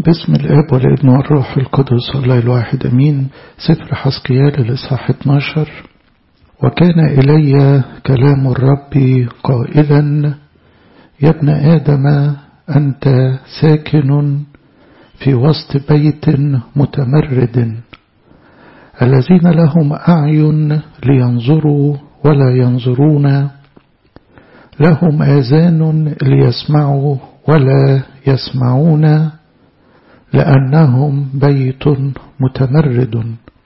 باسم الاب والابن والروح القدس الله الواحد امين سفر حسقيال الاصحاح 12 وكان الي كلام الرب قائلا يا ابن ادم انت ساكن في وسط بيت متمرد الذين لهم اعين لينظروا ولا ينظرون لهم آذان ليسمعوا ولا يسمعون لأنهم بيت متمرد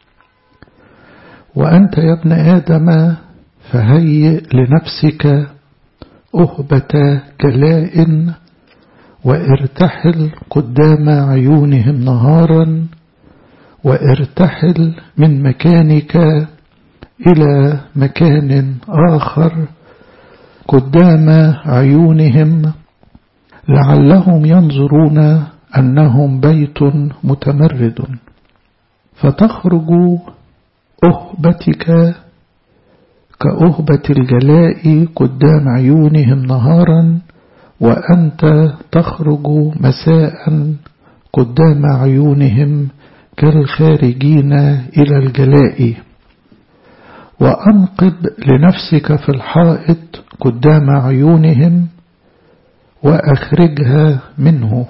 وأنت يا ابن آدم فهيئ لنفسك أهبة كلاء وارتحل قدام عيونهم نهارا وارتحل من مكانك إلى مكان آخر قدام عيونهم لعلهم ينظرون أنهم بيت متمرد فتخرج أهبتك كأهبة الجلاء قدام عيونهم نهارا وأنت تخرج مساء قدام عيونهم كالخارجين إلى الجلاء وأنقب لنفسك في الحائط قدام عيونهم وأخرجها منه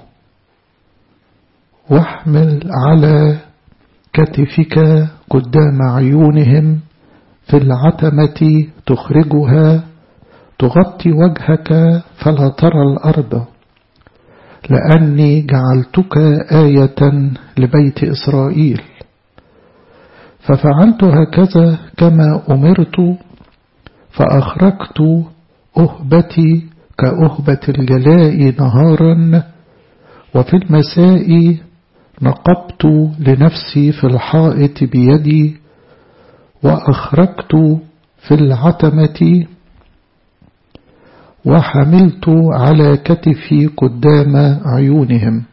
واحمل على كتفك قدام عيونهم في العتمة تخرجها تغطي وجهك فلا ترى الأرض لأني جعلتك آية لبيت إسرائيل ففعلت هكذا كما أمرت فأخرجت أهبتي كأهبة الجلاء نهارا وفي المساء نقبت لنفسي في الحائط بيدي وأخرجت في العتمة وحملت على كتفي قدام عيونهم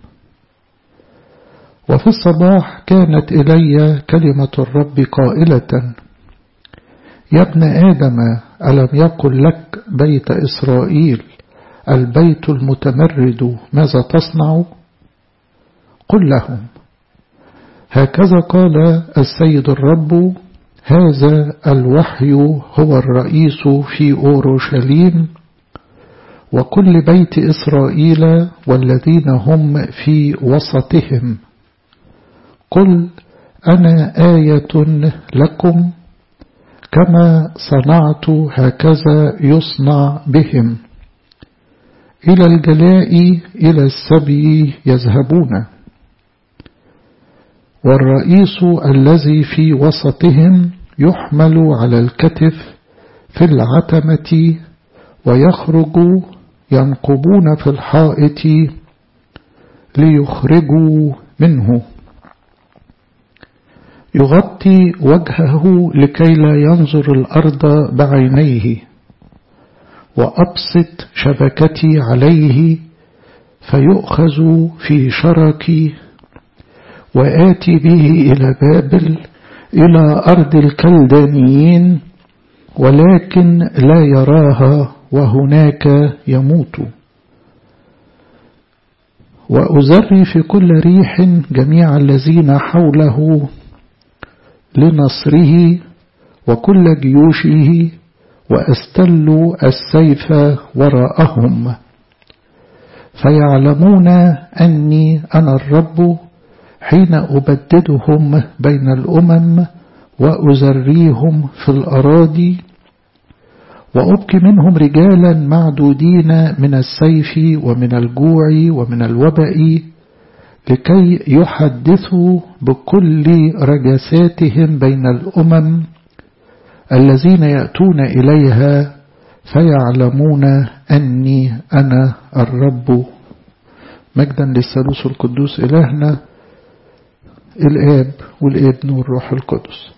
وفي الصباح كانت إلي كلمة الرب قائلة يا ابن آدم ألم يقل لك بيت إسرائيل البيت المتمرد ماذا تصنع قل لهم هكذا قال السيد الرب هذا الوحي هو الرئيس في أورشليم وكل بيت إسرائيل والذين هم في وسطهم قل أنا آية لكم كما صنعت هكذا يصنع بهم إلى الجلاء إلى السبي يذهبون والرئيس الذي في وسطهم يحمل على الكتف في العتمة ويخرج ينقبون في الحائط ليخرجوا منه يغطي وجهه لكي لا ينظر الأرض بعينيه وأبسط شبكتي عليه فيؤخذ في شركي وآتي به إلى بابل إلى أرض الكلدانيين ولكن لا يراها وهناك يموت وأزري في كل ريح جميع الذين حوله لنصره وكل جيوشه وأستل السيف وراءهم فيعلمون أني أنا الرب حين أبددهم بين الأمم وأزريهم في الأراضي وأبكي منهم رجالا معدودين من السيف ومن الجوع ومن الوبأ لكي يحدثوا بكل رجساتهم بين الأمم الذين يأتون إليها فيعلمون أني أنا الرب مجدا للثالوث القدوس إلهنا الآب والابن والروح القدس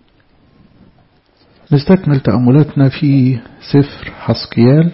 نستكمل تأملاتنا في سفر حسقيال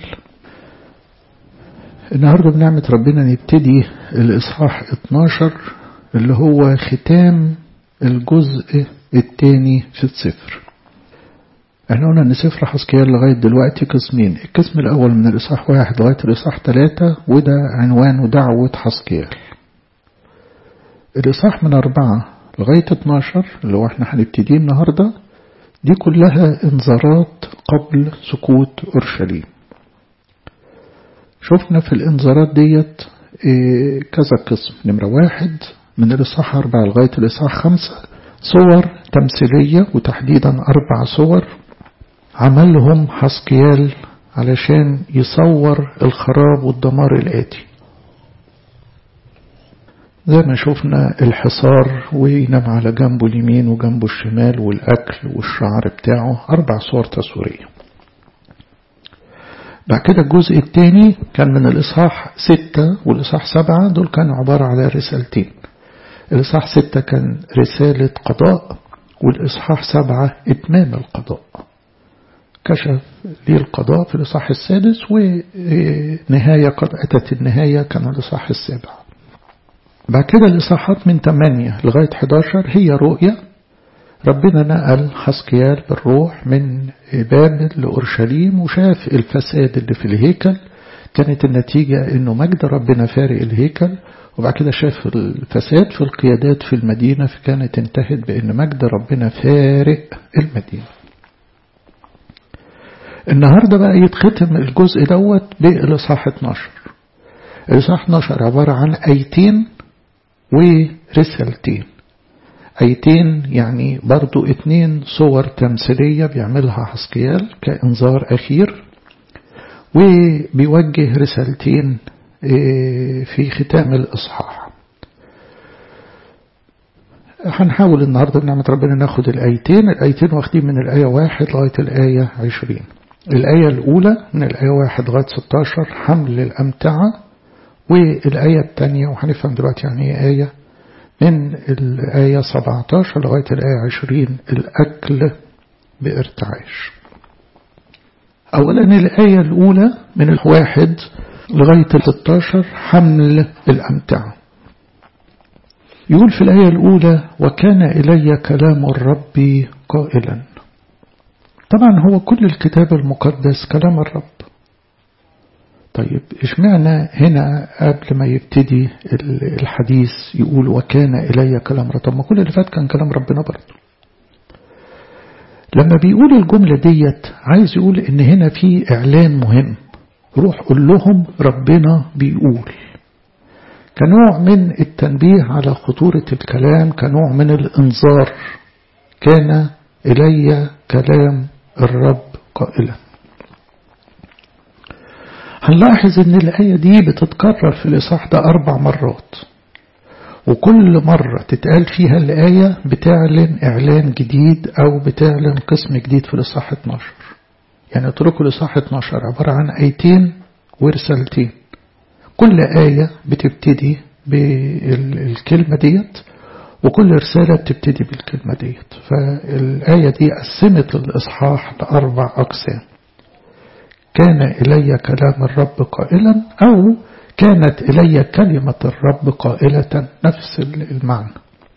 النهاردة بنعمة ربنا نبتدي الإصحاح 12 اللي هو ختام الجزء الثاني في السفر احنا قلنا ان سفر حسكيال لغاية دلوقتي قسمين القسم الاول من الاصحاح واحد لغاية الاصحاح ثلاثة وده عنوانه دعوة حسكيال الإصحاح من أربعة لغاية 12 اللي هو احنا هنبتديه النهاردة دي كلها انذارات قبل سقوط أورشليم شفنا في الانذارات ديت اه كذا قسم نمرة واحد من الإصحاح أربعة لغاية الإصحاح خمسة صور تمثيلية وتحديدا أربع صور عملهم حسقيال علشان يصور الخراب والدمار الآتي زي ما شفنا الحصار وينام على جنبه اليمين وجنبه الشمال والأكل والشعر بتاعه أربع صور تصويرية بعد كده الجزء الثاني كان من الإصحاح ستة والإصحاح سبعة دول كانوا عبارة على رسالتين الإصحاح ستة كان رسالة قضاء والإصحاح سبعة إتمام القضاء كشف لي القضاء في الإصحاح السادس ونهاية قد أتت النهاية كان الإصحاح السابع بعد كده الإصحاحات من 8 لغاية 11 هي رؤية ربنا نقل حسقيال بالروح من بابل لأورشليم وشاف الفساد اللي في الهيكل كانت النتيجة انه مجد ربنا فارق الهيكل وبعد كده شاف الفساد في القيادات في المدينة فكانت انتهت بان مجد ربنا فارق المدينة النهاردة بقى يتختم الجزء دوت بالإصحاح 12 الإصحاح 12 عبارة عن آيتين ورسالتين آيتين يعني برضو اتنين صور تمثيلية بيعملها حسقيال كإنذار أخير وبيوجه رسالتين في ختام الإصحاح هنحاول النهاردة بنعمة ربنا ناخد الآيتين الآيتين واخدين من الآية واحد لغاية الآية عشرين الآية الأولى من الآية واحد لغاية 16 حمل الأمتعة والآية الثانية وهنفهم دلوقتي يعني ايه آية من الآية 17 لغاية الآية 20 الأكل بارتعاش أولا الآية الأولى من الواحد لغاية 16 حمل الأمتعة يقول في الآية الأولى وكان إلي كلام الرب قائلا طبعا هو كل الكتاب المقدس كلام الرب طيب اشمعنى هنا قبل ما يبتدي الحديث يقول وكان إلي كلام رب طب ما كل اللي فات كان كلام ربنا برضه لما بيقول الجملة ديت عايز يقول ان هنا في اعلان مهم روح قول لهم ربنا بيقول كنوع من التنبيه على خطورة الكلام كنوع من الانذار كان إلي كلام الرب قائلا هنلاحظ ان الآية دي بتتكرر في الإصحاح ده أربع مرات وكل مرة تتقال فيها الآية بتعلن إعلان جديد أو بتعلن قسم جديد في الإصحاح 12 يعني اتركوا الإصحاح 12 عبارة عن آيتين ورسالتين كل آية بتبتدي بالكلمة ديت وكل رسالة بتبتدي بالكلمة ديت فالآية دي قسمت الإصحاح لأربع أقسام كان إلي كلام الرب قائلا أو كانت إلي كلمة الرب قائلة نفس المعنى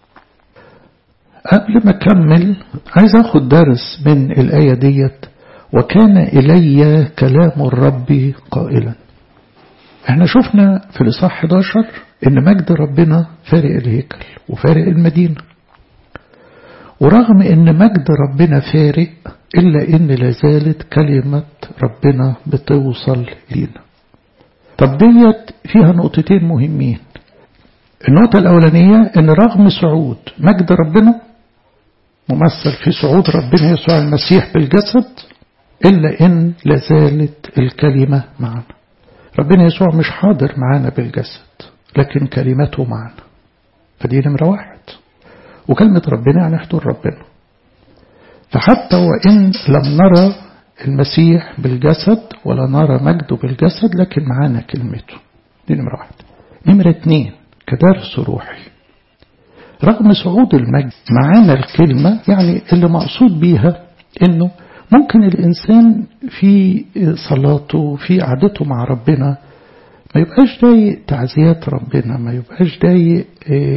قبل ما أكمل عايز أخد درس من الآية ديت وكان إلي كلام الرب قائلا احنا شفنا في الإصحاح 11 إن مجد ربنا فارق الهيكل وفارق المدينة ورغم إن مجد ربنا فارق إلا إن لازالت كلمة ربنا بتوصل لينا طب ديت فيها نقطتين مهمين النقطة الأولانية إن رغم صعود مجد ربنا ممثل في صعود ربنا يسوع المسيح بالجسد إلا إن لازالت الكلمة معنا ربنا يسوع مش حاضر معانا بالجسد لكن كلمته معنا فدي نمرة واحد وكلمة ربنا يعني حضور ربنا فحتى وإن لم نرى المسيح بالجسد ولا نرى مجده بالجسد لكن معانا كلمته دي نمرة واحد نمرة اتنين كدرس روحي رغم صعود المجد معانا الكلمة يعني اللي مقصود بيها انه ممكن الإنسان في صلاته في قعدته مع ربنا ما يبقاش ضايق تعزيات ربنا ما يبقاش ضايق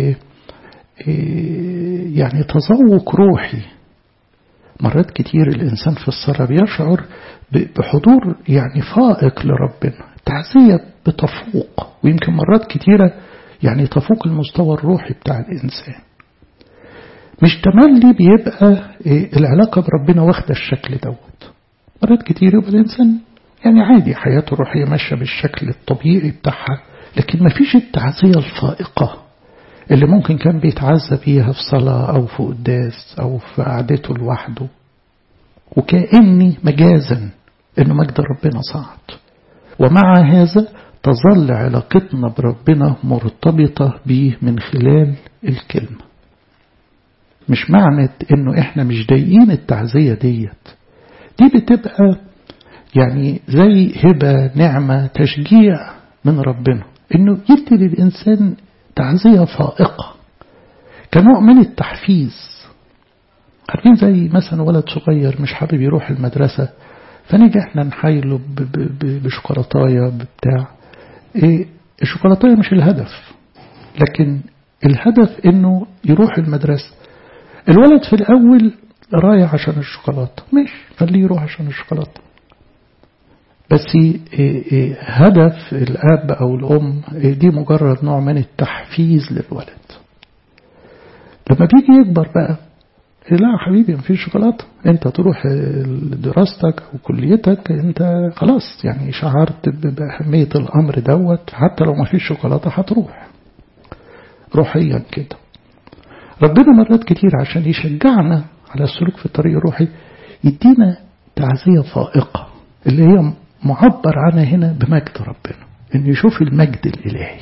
يعني تذوق روحي مرات كتير الإنسان في الصلاة بيشعر بحضور يعني فائق لربنا تعزية بتفوق ويمكن مرات كتيرة يعني تفوق المستوى الروحي بتاع الإنسان مش تملي بيبقى العلاقة بربنا واخدة الشكل دوت مرات كتير يبقى الإنسان يعني عادي حياته الروحية ماشية بالشكل الطبيعي بتاعها لكن ما فيش التعزية الفائقة اللي ممكن كان بيتعزى بيها في صلاة أو في قداس أو في قعدته لوحده وكأني مجازا إنه مجد ربنا صعد ومع هذا تظل علاقتنا بربنا مرتبطة به من خلال الكلمة مش معنى إنه إحنا مش ضايقين التعزية ديت دي بتبقى يعني زي هبة نعمة تشجيع من ربنا إنه يدي للإنسان تعزية فائقة كنوع من التحفيز عارفين زي مثلا ولد صغير مش حابب يروح المدرسة فنيجي احنا نحايله بشوكولاتاية بتاع ايه الشوكولاتاية مش الهدف لكن الهدف انه يروح المدرسة الولد في الاول رايح عشان الشوكولاتة مش خليه يروح عشان الشوكولاتة بس إيه إيه هدف الاب او الام إيه دي مجرد نوع من التحفيز للولد لما بيجي يكبر بقى لا يا حبيبي مفيش شوكولاته انت تروح دراستك او كليتك انت خلاص يعني شعرت باهميه الامر دوت حتى لو مفيش شوكولاته هتروح روحيا كده ربنا مرات كتير عشان يشجعنا على السلوك في الطريق الروحي يدينا تعزيه فائقه اللي هي معبر عنها هنا بمجد ربنا انه يشوف المجد الالهي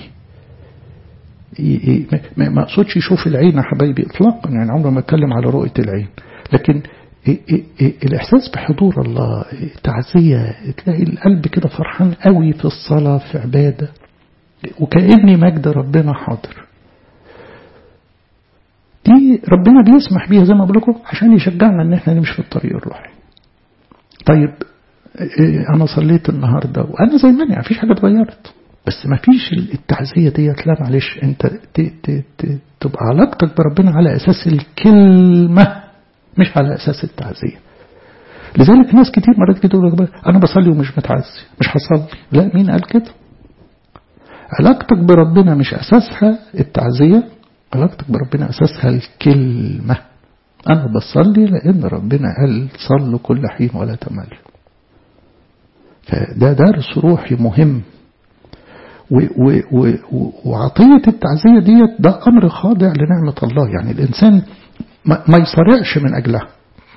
ما اقصدش يشوف العين يا حبايبي اطلاقا يعني عمره ما اتكلم على رؤيه العين لكن الاحساس بحضور الله تعزيه تلاقي القلب كده فرحان قوي في الصلاه في عباده وكأن مجد ربنا حاضر دي ربنا بيسمح بيها زي ما بقول لكم عشان يشجعنا ان احنا نمشي في الطريق الروحي طيب انا صليت النهارده وانا زي ما انا مفيش حاجه اتغيرت بس ما فيش التعزية ديت لا معلش انت تبقى علاقتك بربنا على اساس الكلمة مش على اساس التعزية لذلك ناس كتير مرات كده يقول لك انا بصلي ومش متعزي مش هصلي لا مين قال كده علاقتك بربنا مش اساسها التعزية علاقتك بربنا اساسها الكلمة انا بصلي لان ربنا قال صلوا كل حين ولا تملوا فده درس روحي مهم وعطية التعزية ديت ده أمر خاضع لنعمة الله يعني الإنسان ما يصارعش من أجلها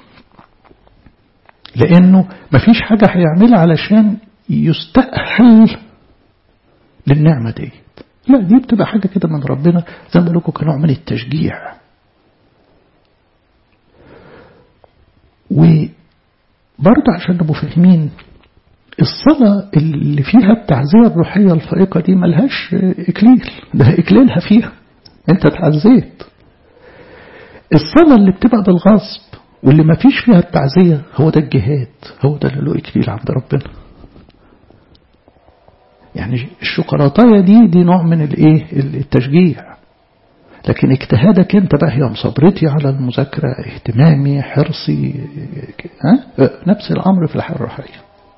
لأنه ما فيش حاجة هيعملها علشان يستأهل للنعمة ديت لا دي بتبقى حاجة كده من ربنا زي ما بقول لكم كنوع من التشجيع وبرضه عشان نبقوا فاهمين الصلاة اللي فيها التعزية الروحية الفائقة دي ملهاش إكليل ده إكليلها فيها أنت تعزيت الصلاة اللي بتبقى بالغصب واللي ما فيش فيها التعزية هو ده الجهاد هو ده اللي له إكليل عند ربنا يعني الشوكولاتاية دي دي نوع من الايه التشجيع لكن اجتهادك انت بقى هي مصبرتي على المذاكرة اهتمامي حرصي ها؟ نفس الأمر في الحياة الروحية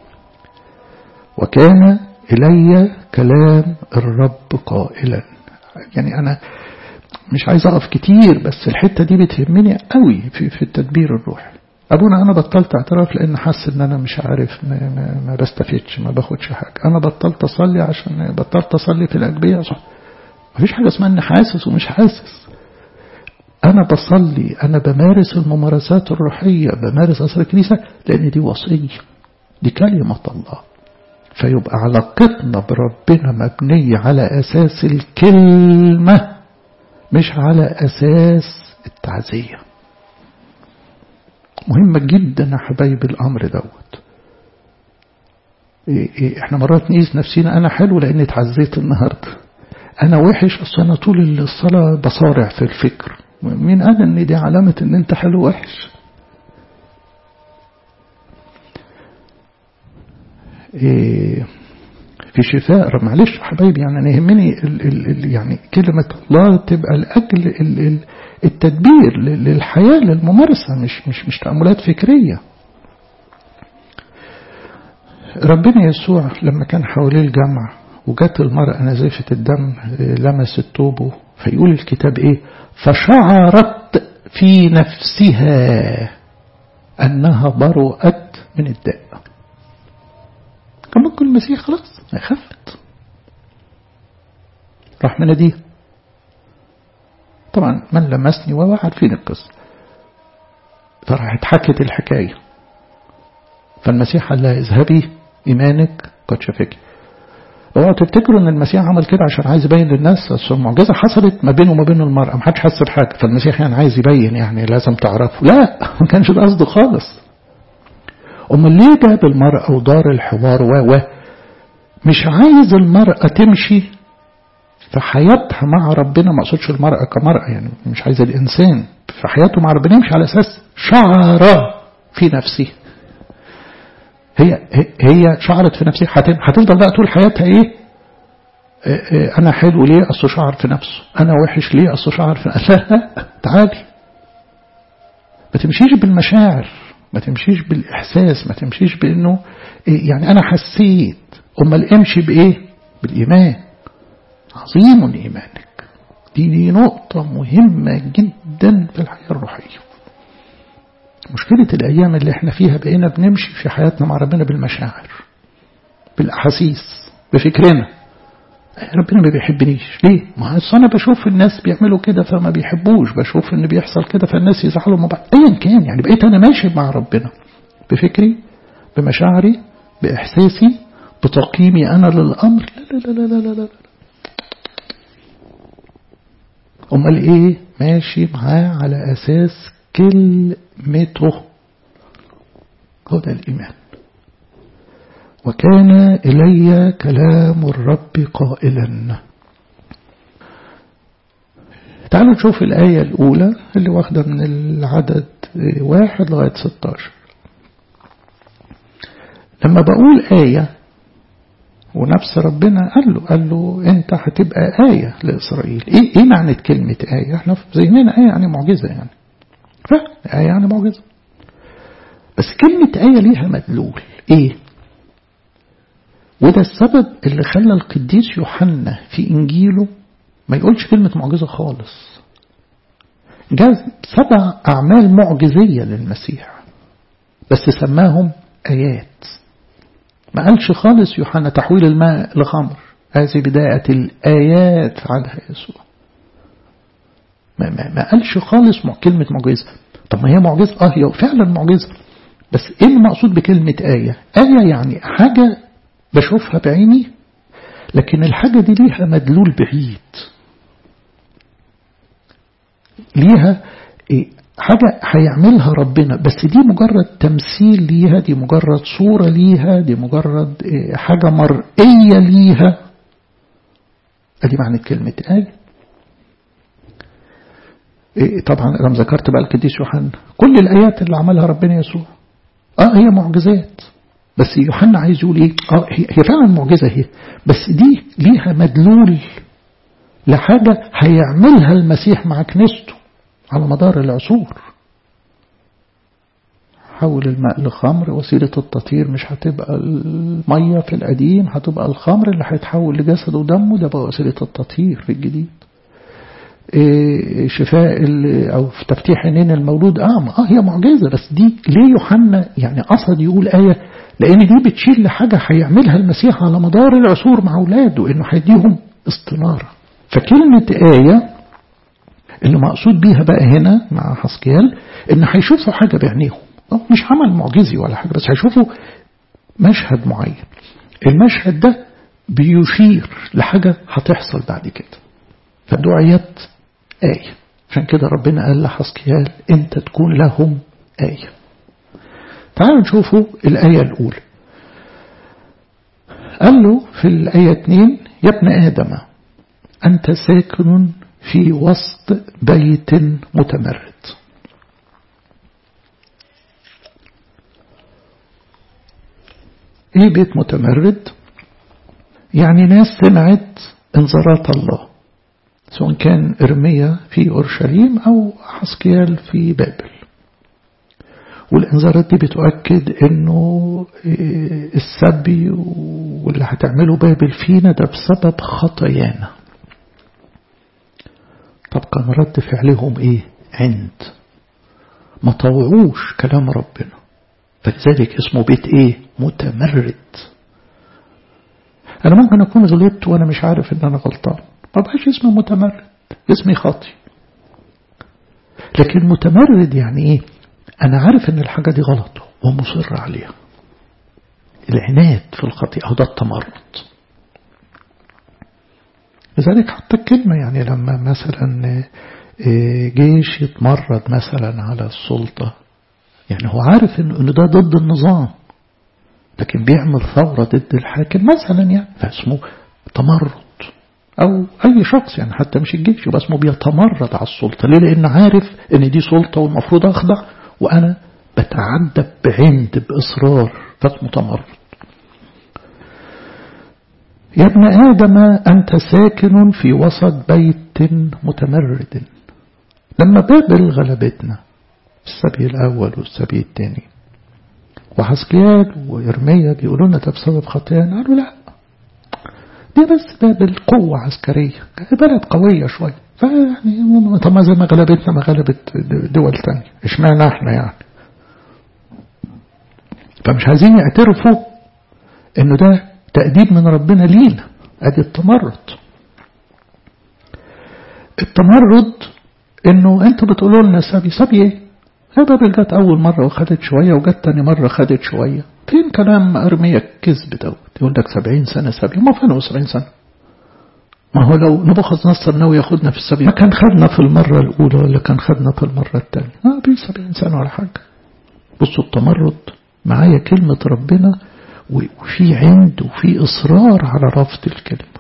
وكان إلي كلام الرب قائلا يعني أنا مش عايز أقف كتير بس الحتة دي بتهمني قوي في, في التدبير الروحي أبونا أنا بطلت اعتراف لأن حاسس إن أنا مش عارف ما, ما, ما بستفدش ما باخدش حاجة أنا بطلت أصلي عشان بطلت أصلي في الأجبية صح مفيش حاجة اسمها إني حاسس ومش حاسس أنا بصلي أنا بمارس الممارسات الروحية بمارس أسرار الكنيسة لأن دي وصية دي كلمة الله فيبقى علاقتنا بربنا مبنية على أساس الكلمة مش على أساس التعزية مهمة جدا يا حبايب الأمر دوت إيه إيه احنا مرات نقيس نفسينا أنا حلو لأني اتعزيت النهاردة أنا وحش أصل أنا طول الصلاة بصارع في الفكر مين قال إن دي علامة إن أنت حلو وحش إيه في شفاء معلش حبايبي يعني أنا يهمني ال ال ال يعني كلمة الله تبقى لأجل ال ال التدبير للحياة للممارسة مش مش مش تأملات فكرية ربنا يسوع لما كان حواليه الجمع وجت المرأة نزيفة الدم لمست توبه فيقول الكتاب ايه فشعرت في نفسها انها برؤت من الداء كان ممكن المسيح خلاص خفت راح مناديه طبعا من لمسني وهو عارفين القصة فراحت حكت الحكاية فالمسيح قال لها اذهبي إيمانك قد شفاكي اوعوا تفتكروا ان المسيح عمل كده عشان عايز يبين للناس اصل المعجزه حصلت ما بينه وما بين المراه ما حدش حس بحاجه فالمسيح يعني عايز يبين يعني لازم تعرفوا لا ما كانش ده قصده خالص امال ليه جاب المراه ودار الحوار و و مش عايز المراه تمشي في حياتها مع ربنا ما اقصدش المراه كمراه يعني مش عايز الانسان في حياته مع ربنا يمشي على اساس شعر في نفسه هي هي شعرت في نفسها هتفضل بقى طول حياتها ايه انا حلو ليه اصله شعر في نفسه انا وحش ليه اصله شعر في نفسه لا تعالي ما تمشيش بالمشاعر ما تمشيش بالاحساس ما تمشيش بانه إيه يعني انا حسيت امال امشي بايه بالايمان عظيم ايمانك دي دي نقطة مهمة جدا في الحياة الروحية مشكلة الأيام اللي احنا فيها بقينا بنمشي في حياتنا مع ربنا بالمشاعر بالأحاسيس بفكرنا ربنا ما بيحبنيش ليه؟ ما أصل أنا بشوف الناس بيعملوا كده فما بيحبوش بشوف إن بيحصل كده فالناس يزعلوا مع بعض أيا كان يعني بقيت أنا ماشي مع ربنا بفكري بمشاعري بإحساسي بتقييمي أنا للأمر لا لا لا لا لا لا, لا. أمال إيه؟ ماشي معاه على أساس كلمته هو ده الإيمان وكان إلي كلام الرب قائلا تعالوا نشوف الآية الأولى اللي واخدة من العدد واحد لغاية 16 لما بقول آية ونفس ربنا قال له قال له انت هتبقى آية لإسرائيل ايه, إيه معنى كلمة آية احنا في ذهننا آية يعني معجزة يعني آية يعني معجزة بس كلمة آية ليها مدلول إيه وده السبب اللي خلى القديس يوحنا في إنجيله ما يقولش كلمة معجزة خالص جاز سبع أعمال معجزية للمسيح بس سماهم آيات ما قالش خالص يوحنا تحويل الماء لخمر هذه بداية الآيات عنها يسوع ما, ما, ما قالش خالص مع كلمة معجزة طب ما هي معجزة اه هي فعلا معجزة بس ايه المقصود بكلمة آية آية يعني حاجة بشوفها بعيني لكن الحاجة دي ليها مدلول بعيد ليها إيه حاجة هيعملها ربنا بس دي مجرد تمثيل ليها دي مجرد صورة ليها دي مجرد إيه حاجة مرئية ليها ادي معنى كلمة آية إيه طبعا انا ذكرت بقى القديس يوحنا كل الايات اللي عملها ربنا يسوع اه هي معجزات بس يوحنا عايز يقول ايه اه هي فعلا معجزه هي بس دي ليها مدلول لحاجه هيعملها المسيح مع كنيسته على مدار العصور حول الماء لخمر وسيلة التطهير مش هتبقى المية في القديم هتبقى الخمر اللي هيتحول لجسد ودمه ده بقى وسيلة التطهير في الجديد شفاء أو في تفتيح عينين المولود أعمى آه هي معجزة بس دي ليه يوحنا يعني قصد يقول آية لأن دي بتشير لحاجة هيعملها المسيح على مدار العصور مع أولاده إنه هيديهم استنارة فكلمة آية اللي مقصود بيها بقى هنا مع حسكيال إن هيشوفوا حاجة بعينيهم مش عمل معجزي ولا حاجة بس هيشوفوا مشهد معين المشهد ده بيشير لحاجة هتحصل بعد كده فدعيت آية عشان كده ربنا قال لحسكيال انت تكون لهم آية تعالوا نشوفوا الآية الأولى قال له في الآية 2 يا ابن آدم أنت ساكن في وسط بيت متمرد ايه بيت متمرد يعني ناس سمعت انذارات الله سواء كان إرميا في أورشليم أو حسكيال في بابل والإنذارات دي بتؤكد إنه السبي واللي هتعمله بابل فينا ده بسبب خطايانا طب كان رد فعلهم إيه عند ما طوعوش كلام ربنا فلذلك اسمه بيت إيه متمرد أنا ممكن أكون غلطت وأنا مش عارف إن أنا غلطان ما بقاش اسمي متمرد اسمي خاطي لكن متمرد يعني إيه أنا عارف إن الحاجة دي غلط ومصر عليها العناد في الخطيئة أو ده التمرد لذلك حتى الكلمة يعني لما مثلا جيش يتمرد مثلا على السلطة يعني هو عارف إن ده ضد النظام لكن بيعمل ثورة ضد الحاكم مثلا يعني فاسمه تمرد أو أي شخص يعني حتى مش الجيش يبقى اسمه بيتمرد على السلطة ليه لأن عارف إن دي سلطة والمفروض أخضع وأنا بتعدى بعند بإصرار فاسمه تمرد يا ابن آدم أنت ساكن في وسط بيت متمرد لما بابل غلبتنا السبي الأول والسبي الثاني وحسكيال وإرميا بيقولوا لنا ده بسبب خطايانا قالوا لا دي بس بابل قوة عسكرية بلد قوية شوية فيعني طب ما زي ما غلبتنا ما غلبت دول تانية اشمعنى احنا يعني فمش عايزين يعترفوا انه ده تأديب من ربنا لينا ادي التمرد التمرد انه انتوا بتقولوا لنا سبي سبي ايه بابل جت اول مرة وخدت شوية وجت تاني مرة خدت شوية فين كلام ارمية كذب دوت يقول لك سبعين سنة سبي ما فين سبعين سنة ما هو لو نبوخذ نصر ناوي ياخدنا في السبي ما كان خدنا في المرة الأولى ولا كان خدنا في المرة الثانية ما بي سبعين سنة ولا حاجة بصوا التمرد معايا كلمة ربنا وفي عند وفي إصرار على رفض الكلمة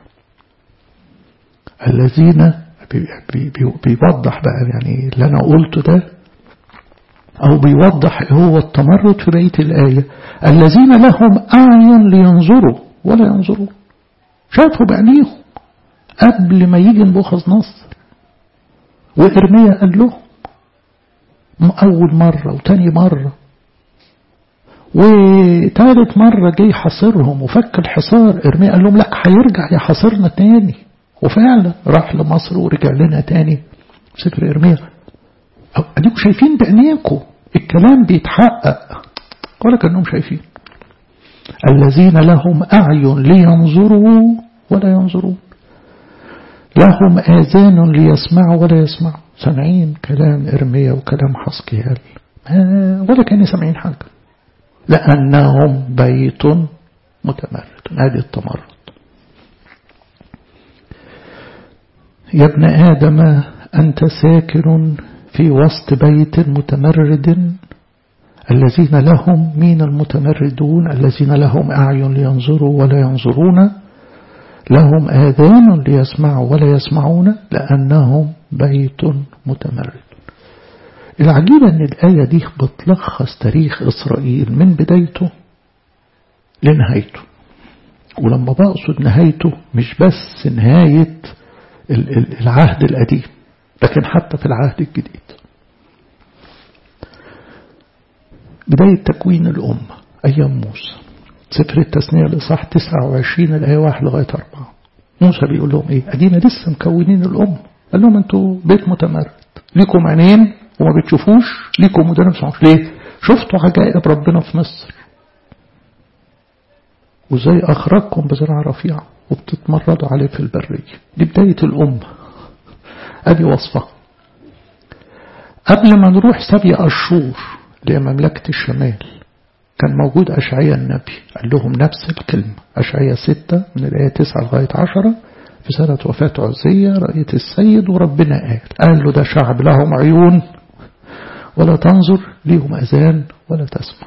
الذين بي بي بيوضح بقى يعني اللي أنا قلته ده أو بيوضح هو التمرد في بيت الآية الذين لهم أعين لينظروا ولا ينظرون شافوا بعينيهم قبل ما يجي نبوخذ نصر وإرميا قال لهم أول مرة وتاني مرة وتالت مرة جاي حاصرهم وفك الحصار إرميا قال لهم لا هيرجع يحاصرنا تاني وفعلا راح لمصر ورجع لنا تاني سفر إرميا أديكم شايفين بعينيكم الكلام بيتحقق ولا كأنهم شايفين الذين لهم أعين لينظروا ولا ينظرون لهم آذان ليسمعوا ولا يسمعوا سامعين كلام إرميا وكلام حسكيال ولا كانوا سامعين حاجة لأنهم بيت متمرد هذه التمرد يا ابن آدم أنت ساكن في وسط بيت متمرد الذين لهم مين المتمردون الذين لهم أعين لينظروا ولا ينظرون لهم آذان ليسمعوا ولا يسمعون لأنهم بيت متمرد العجيب أن الآية دي بتلخص تاريخ إسرائيل من بدايته لنهايته ولما بقصد نهايته مش بس نهاية العهد القديم لكن حتى في العهد الجديد بداية تكوين الأمة أيام موسى سفر التثنية الإصحاح 29 الآية 1 لغاية 4 موسى بيقول لهم إيه أدينا لسه مكونين الأمة قال لهم أنتوا بيت متمرد ليكم عينين وما بتشوفوش ليكم ودان ما ليه شفتوا عجائب ربنا في مصر وازاي أخرجكم بزراعة رفيعة وبتتمردوا عليه في البرية دي بداية الأمة أدي وصفة قبل ما نروح سبي أشور لمملكة الشمال كان موجود أشعية النبي قال لهم نفس الكلمة أشعية ستة من الآية تسعة لغاية عشرة في سنة وفاة عزية رأية السيد وربنا قال قال له ده شعب لهم عيون ولا تنظر ليهم أذان ولا تسمع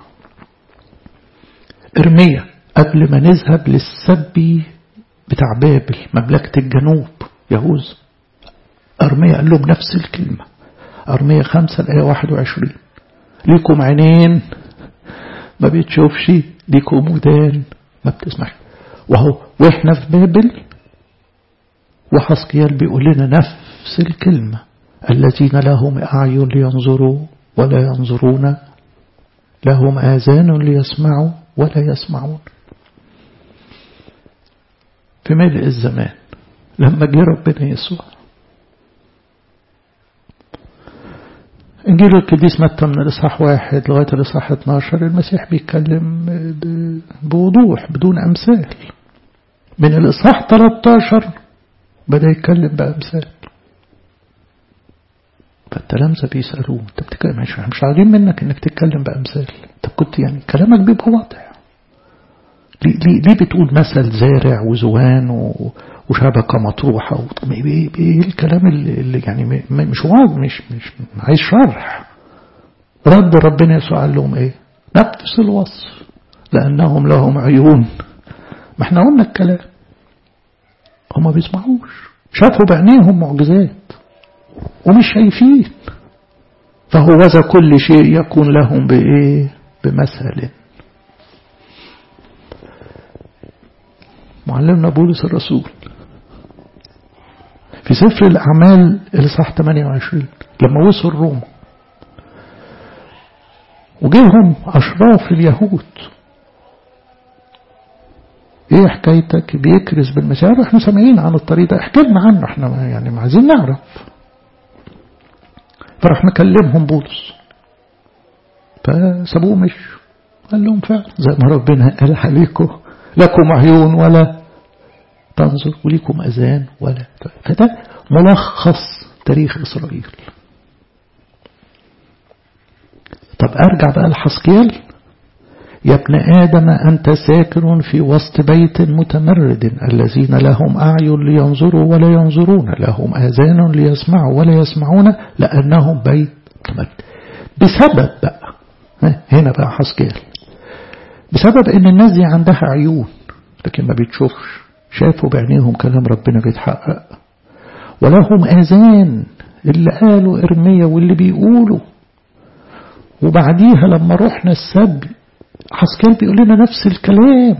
ارميا قبل ما نذهب للسبي بتاع بابل مملكة الجنوب يهوذا أرميا قال لهم نفس الكلمة أرميا خمسة الآية واحد وعشرين ليكم عينين ما بتشوفش ليكم ودان ما بتسمعش وهو واحنا في بابل وحسقيال بيقول لنا نفس الكلمة الذين لهم أعين لينظروا ولا ينظرون لهم آذان ليسمعوا ولا يسمعون في ملء الزمان لما جه ربنا يسوع إنجيل القديس متى من الإصحاح واحد لغاية الإصحاح 12 المسيح بيتكلم بوضوح بدون أمثال من الإصحاح 13 بدأ يتكلم بأمثال فالتلامذة بيسألوه أنت بتتكلم مش مش عايزين منك إنك تتكلم بأمثال طب كنت يعني كلامك بيبقى واضح ليه, ليه, ليه بتقول مثل زارع وزوان و وشبكة مطروحة ايه الكلام اللي, اللي يعني مش واضح مش مش عايز شرح رد ربنا يسوع قال لهم ايه نفس الوصف لأنهم لهم عيون ما احنا قلنا الكلام هم بيسمعوش شافوا بعينيهم معجزات ومش شايفين فهو ذا كل شيء يكون لهم بإيه بمثل معلمنا بولس الرسول في سفر الأعمال الإصحاح 28 لما وصل روما وجيهم أشراف اليهود ايه حكايتك بيكرز بالمسيح احنا سامعين عن الطريق ده احكي لنا عنه احنا يعني عايزين نعرف فراح مكلمهم بولس فسابوه مش قال لهم فعلا زي ما ربنا قال عليكم لكم عيون ولا تنظر وليكم أذان ولا فده ملخص تاريخ إسرائيل طب أرجع بقى لحسكيل يا ابن آدم أنت ساكن في وسط بيت متمرد الذين لهم أعين لينظروا ولا ينظرون لهم آذان ليسمعوا ولا يسمعون لأنهم بيت متمرد بسبب بقى هنا بقى حسكيل بسبب ان الناس دي عندها عيون لكن ما بتشوفش شافوا بعينيهم كلام ربنا بيتحقق ولهم آذان اللي قالوا إرميا واللي بيقولوا وبعديها لما رحنا السبي حسكال بيقول لنا نفس الكلام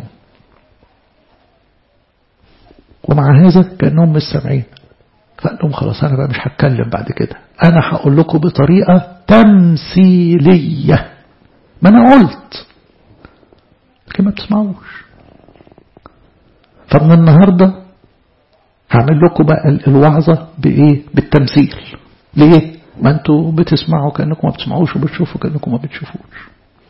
ومع هذا كأنهم مش سامعين فقال لهم خلاص أنا بقى مش هتكلم بعد كده أنا هقول لكم بطريقة تمثيلية ما أنا قلت لكن ما بتسمعوش فمن النهاردة هعمل لكم بقى الوعظة بإيه بالتمثيل ليه ما انتوا بتسمعوا كأنكم ما بتسمعوش وبتشوفوا كأنكم ما بتشوفوش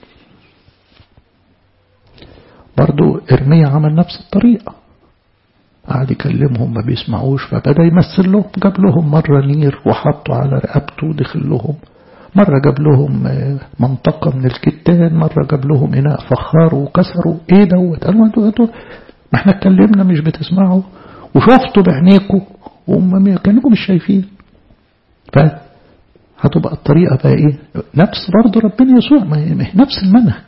برضو إرميا عمل نفس الطريقة قعد يكلمهم ما بيسمعوش فبدأ يمثل لهم جاب لهم مرة نير وحطوا على رقبته ودخل لهم مرة جاب لهم منطقة من الكتان مرة جاب لهم إناء فخار وكسروا إيه دوت قالوا أنتوا أنتوا ما احنا اتكلمنا مش بتسمعوا وشفتوا بعينيكم وهم كانكم مش شايفين فهتبقى الطريقة بقى إيه نفس برضه ربنا يسوع ما هي نفس المنهج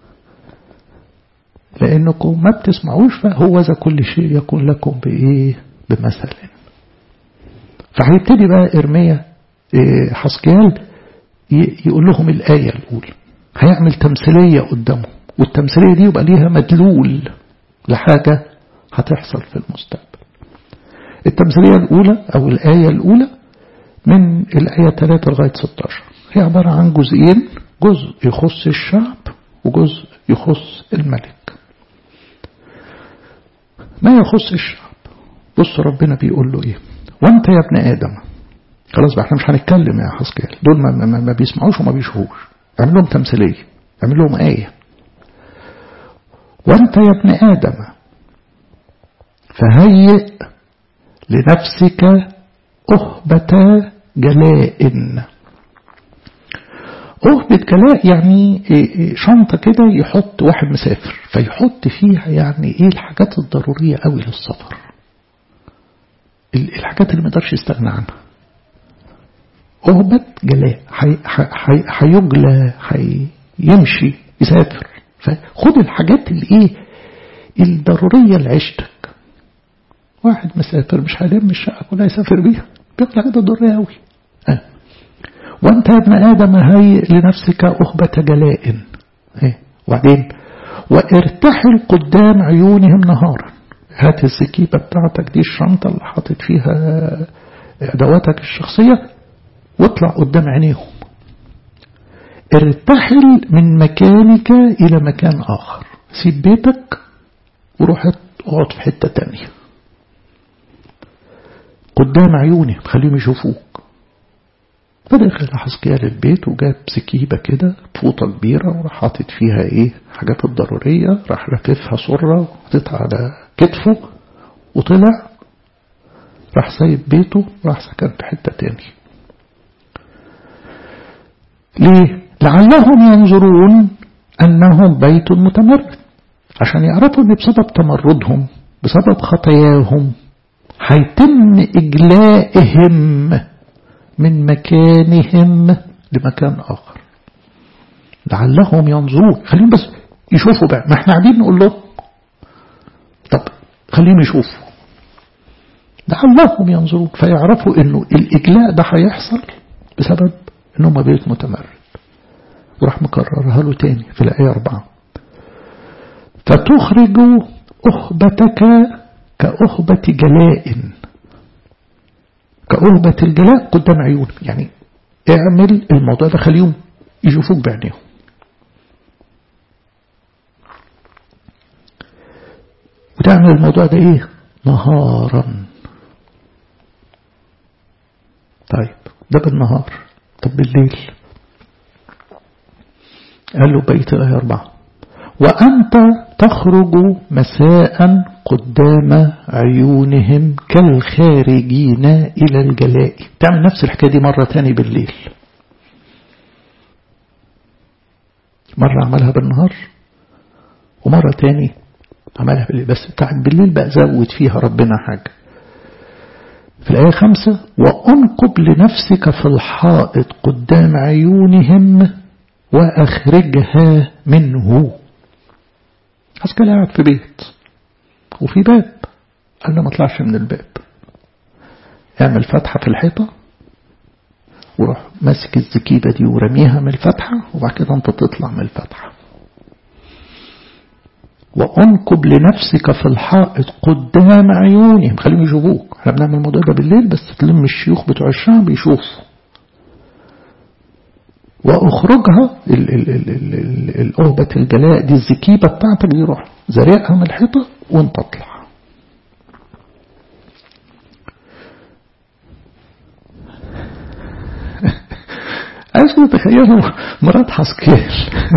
لأنكم ما بتسمعوش فهو ذا كل شيء يكون لكم بإيه بمثل فهيبتدي بقى إرميا إيه حسكيال يقول لهم الآية الأولى هيعمل تمثيلية قدامهم والتمثيلية دي يبقى ليها مدلول لحاجة هتحصل في المستقبل التمثيلية الأولى أو الآية الأولى من الآية 3 لغاية 16 هي عبارة عن جزئين جزء يخص الشعب وجزء يخص الملك ما يخص الشعب بص ربنا بيقول له ايه وانت يا ابن ادم خلاص بقى احنا مش هنتكلم يا حسكال دول ما, ما, ما بيسمعوش وما بيشوفوش اعمل لهم تمثيليه اعمل لهم ايه وانت يا ابن ادم فهيئ لنفسك أهبة جلاء أهبة جلاء يعني شنطة كده يحط واحد مسافر فيحط فيها يعني ايه الحاجات الضرورية قوي للسفر الحاجات اللي ما يقدرش يستغنى عنها أهبة جلاء هيجلى هيمشي يسافر فخد الحاجات اللي ايه الضرورية لعيشتك واحد مسافر مش هيلم الشقة كلها يسافر بيها بياخد حاجات ضرورية قوي أه. وانت يا ابن آدم هيئ لنفسك أخبة جلاء أه. وبعدين وارتحل قدام عيونهم نهارا هات السكيبة بتاعتك دي الشنطة اللي حاطط فيها أدواتك الشخصية واطلع قدام عينيهم ارتحل من مكانك إلى مكان آخر سيب بيتك وروح اقعد في حتة تانية قدام عيوني خليهم يشوفوك فدخل حسكيال البيت وجاب سكيبة كده فوطة كبيرة وراح حاطط فيها ايه حاجات الضرورية راح لففها سرة وحطيتها على كتفه وطلع راح سايب بيته راح سكن في حتة تاني ليه؟ لعلهم ينظرون أنهم بيت متمرد عشان يعرفوا أن بسبب تمردهم بسبب خطاياهم هيتم إجلائهم من مكانهم لمكان آخر لعلهم ينظرون خليهم بس يشوفوا بقى ما احنا قاعدين نقول لهم طب خليهم يشوفوا لعلهم ينظرون فيعرفوا انه الإجلاء ده هيحصل بسبب انهم بيت متمرد وراح مكررها له تاني في الآية أربعة فتخرج أخبتك كأخبة جلاء كأخبة الجلاء قدام عيون يعني اعمل الموضوع ده خليهم يشوفوك بعينيهم وتعمل الموضوع ده ايه نهارا طيب ده بالنهار طب بالليل قال له بيت الآية أربعة وأنت تخرج مساء قدام عيونهم كالخارجين إلى الجلاء تعمل نفس الحكاية دي مرة تاني بالليل مرة عملها بالنهار ومرة تاني عملها بالليل بس بتاعت بالليل بقى زود فيها ربنا حاجة في الآية خمسة وأنقب لنفسك في الحائط قدام عيونهم وأخرجها منه عسكري قاعد في بيت وفي باب قال له ما طلعش من الباب اعمل فتحة في الحيطة وروح ماسك الزكيبة دي ورميها من الفتحة وبعد كده انت تطلع من الفتحة وانقب لنفسك في الحائط قدام عيونهم خليهم يشوفوك احنا بنعمل الموضوع ده بالليل بس تلم الشيوخ بتوع الشعب يشوفوا واخرجها الأهبة الجلاء دي الزكيبة بتاعتك دي روح زريقها من الحيطة وانت اطلع عايزكم تتخيلوا مرات حسكيل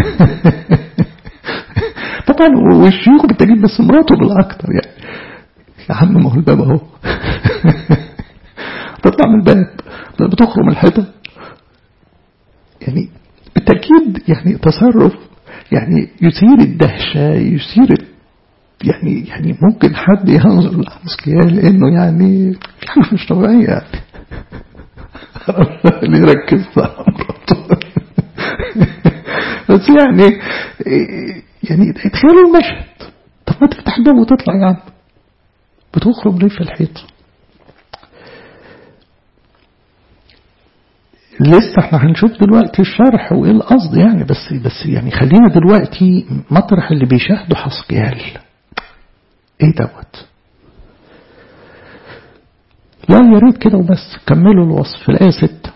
طبعا والشيوخ بالتجيب بس مراته بالاكتر يعني يا عم ما هو الباب اهو تطلع من الباب بتخرج من الحيطه يعني بالتأكيد يعني تصرف يعني يثير الدهشة يثير يعني يعني ممكن حد ينظر لحسكيال انه يعني في حاجة مش طبيعية يعني اللي يركز على مراته بس يعني يعني تخيلوا المشهد طب ما تفتح الباب وتطلع يا عم بتخرج ليه في الحيط لسه احنا هنشوف دلوقتي الشرح وايه القصد يعني بس بس يعني خلينا دلوقتي مطرح اللي بيشاهدوا حسقيال ايه دوت لا يا ريت كده وبس كملوا الوصف في الآية ستة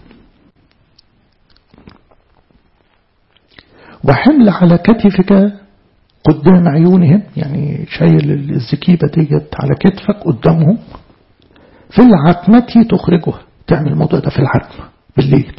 وحمل على كتفك قدام عيونهم يعني شايل الزكيبة ديت على كتفك قدامهم في العتمة تخرجها تعمل الموضوع ده في العتمة بالليل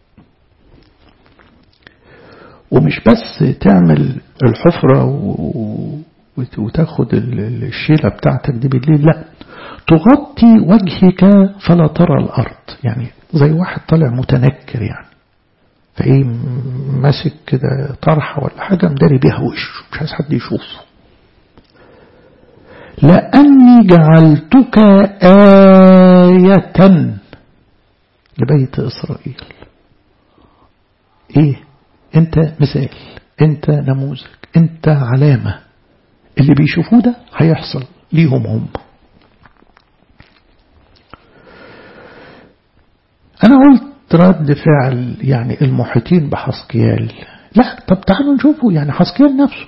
ومش بس تعمل الحفرة وتاخد الشيلة بتاعتك دي بالليل لا تغطي وجهك فلا ترى الأرض يعني زي واحد طالع متنكر يعني فايه ماسك كده طرحة ولا حاجة مداري بيها وشه مش عايز حد يشوفه لأني جعلتك آية لبيت إسرائيل إيه أنت مثال أنت نموذج أنت علامة اللي بيشوفوه ده هيحصل ليهم هم أنا قلت رد فعل يعني المحيطين بحسقيال لا طب تعالوا نشوفوا يعني حسقيال نفسه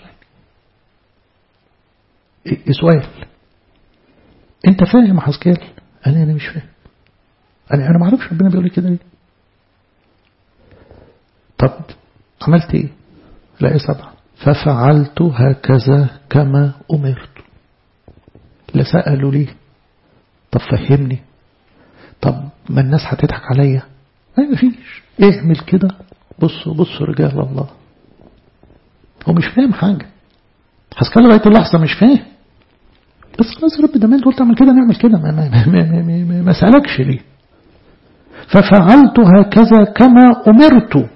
إيه سؤال انت فاهم حسقيال انا انا مش فاهم انا انا ما اعرفش ربنا بيقول كده ليه طب عملت ايه لا سبعة ففعلت هكذا كما أمرت لا سألوا ليه طب فهمني طب ما الناس هتضحك عليا ما فيش اعمل كده بصوا بصوا رجال الله هو مش فاهم حاجة حسكال لغاية اللحظة مش فاهم بس خلاص رب ده ما انت قلت اعمل كده نعمل كده ما, ما, ما, ما, ما, ما, ما سألكش ليه ففعلت هكذا كما أمرت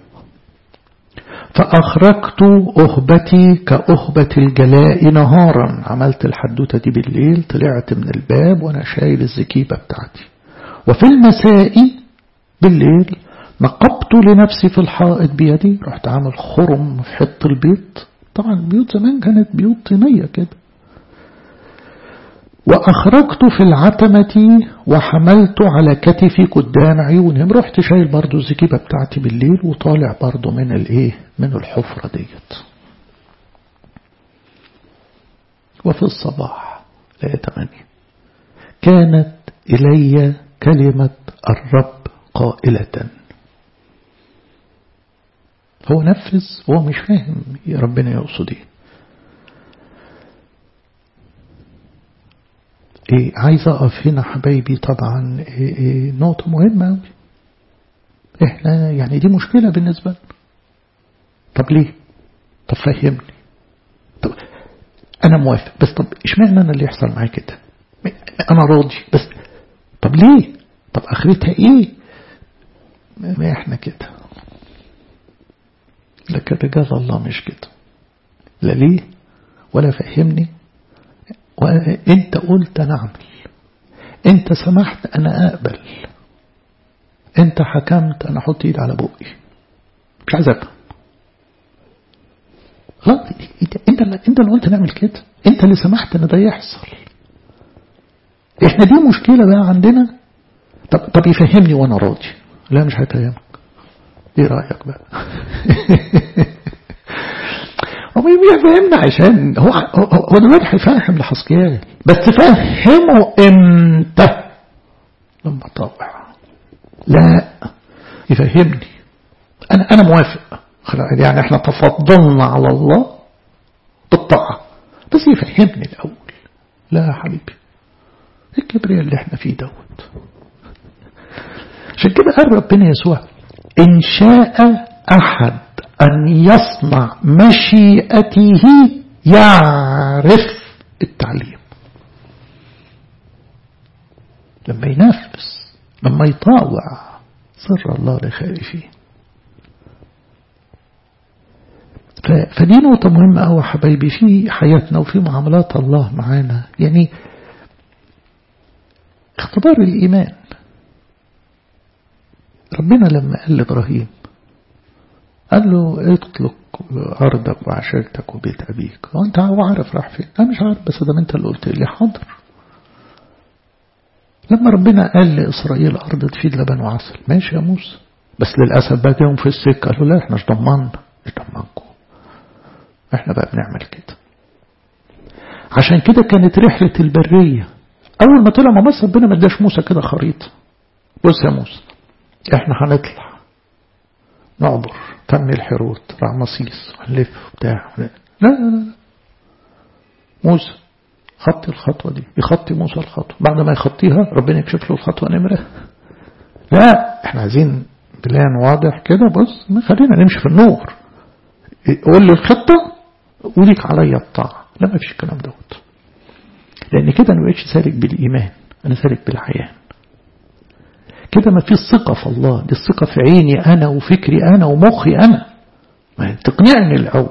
فأخرجت أهبتي كأهبة الجلاء نهارا عملت الحدوتة دي بالليل طلعت من الباب وأنا شايل الزكيبة بتاعتي وفي المساء بالليل نقبت لنفسي في الحائط بيدي رحت عامل خرم في حط البيت طبعا البيوت زمان كانت بيوت طينية كده وأخرجت في العتمة وحملت على كتفي قدام عيونهم رحت شايل برضو الزكيبة بتاعتي بالليل وطالع برضو من الايه من الحفرة ديت وفي الصباح لا تمانية كانت إلي كلمة الرب قائلة هو نفذ هو مش فاهم ربنا يقصد ايه إيه عايز أقف هنا حبايبي طبعا إيه إيه نقطة مهمة أوي إحنا يعني دي مشكلة بالنسبة لنا طب ليه طب فهمني طب أنا موافق بس طب إشمعنى أنا اللي يحصل معايا كده أنا راضي بس طب ليه طب آخرتها إيه ما إحنا كده لكن رجال الله مش كده لا ليه ولا فهمني وانت قلت انا اعمل انت سمحت انا اقبل انت حكمت انا احط ايد على بقي مش عايز افهم خلاص انت اللي انت اللي قلت نعمل كده انت اللي سمحت ان ده يحصل احنا دي مشكله بقى عندنا طب طب يفهمني وانا راضي لا مش هيفهمك ايه رايك بقى هو مش فاهمنا عشان هو هو دلوقتي هيفهم لحسكيال بس فهمه امتى لما طاوع لا يفهمني انا انا موافق يعني احنا تفضلنا على الله بالطاعه بس يفهمني الاول لا يا حبيبي الكبرياء اللي احنا فيه دوت عشان كده قال ربنا يسوع ان شاء احد أن يصنع مشيئته يعرف التعليم لما ينفذ لما يطاوع سر الله لخائفين فدي نقطة مهمة أوي حبايبي في حياتنا وفي معاملات الله معانا يعني اختبار الإيمان ربنا لما قال لإبراهيم قال له اطلق أرضك وعشيرتك وبيت أبيك وانت هو عارف راح فين أنا مش عارف بس ده انت اللي قلت لي حاضر لما ربنا قال لإسرائيل أرض تفيد لبن وعسل ماشي يا موسى بس للأسف بقى جاهم في السكة قالوا لا احنا مش ضمنا مش ضمنكم احنا بقى بنعمل كده عشان كده كانت رحلة البرية أول ما طلع ما بس ربنا ما اداش موسى كده خريطة بص يا موسى احنا هنطلع نعبر فم الحروت رعمسيس ونلف بتاع لا لا لا موسى خطي الخطوة دي يخطي موسى الخطوة بعد ما يخطيها ربنا يكشف له الخطوة نمرة لا احنا عايزين بلان واضح كده بص خلينا نمشي في النور قول لي الخطة وليك عليا الطاعة لا ما فيش الكلام دوت لأن كده أنا بقيتش سالك بالإيمان أنا سالك بالحياة كده ما فيش ثقة في الله دي الثقة في عيني أنا وفكري أنا ومخي أنا ما تقنعني الأول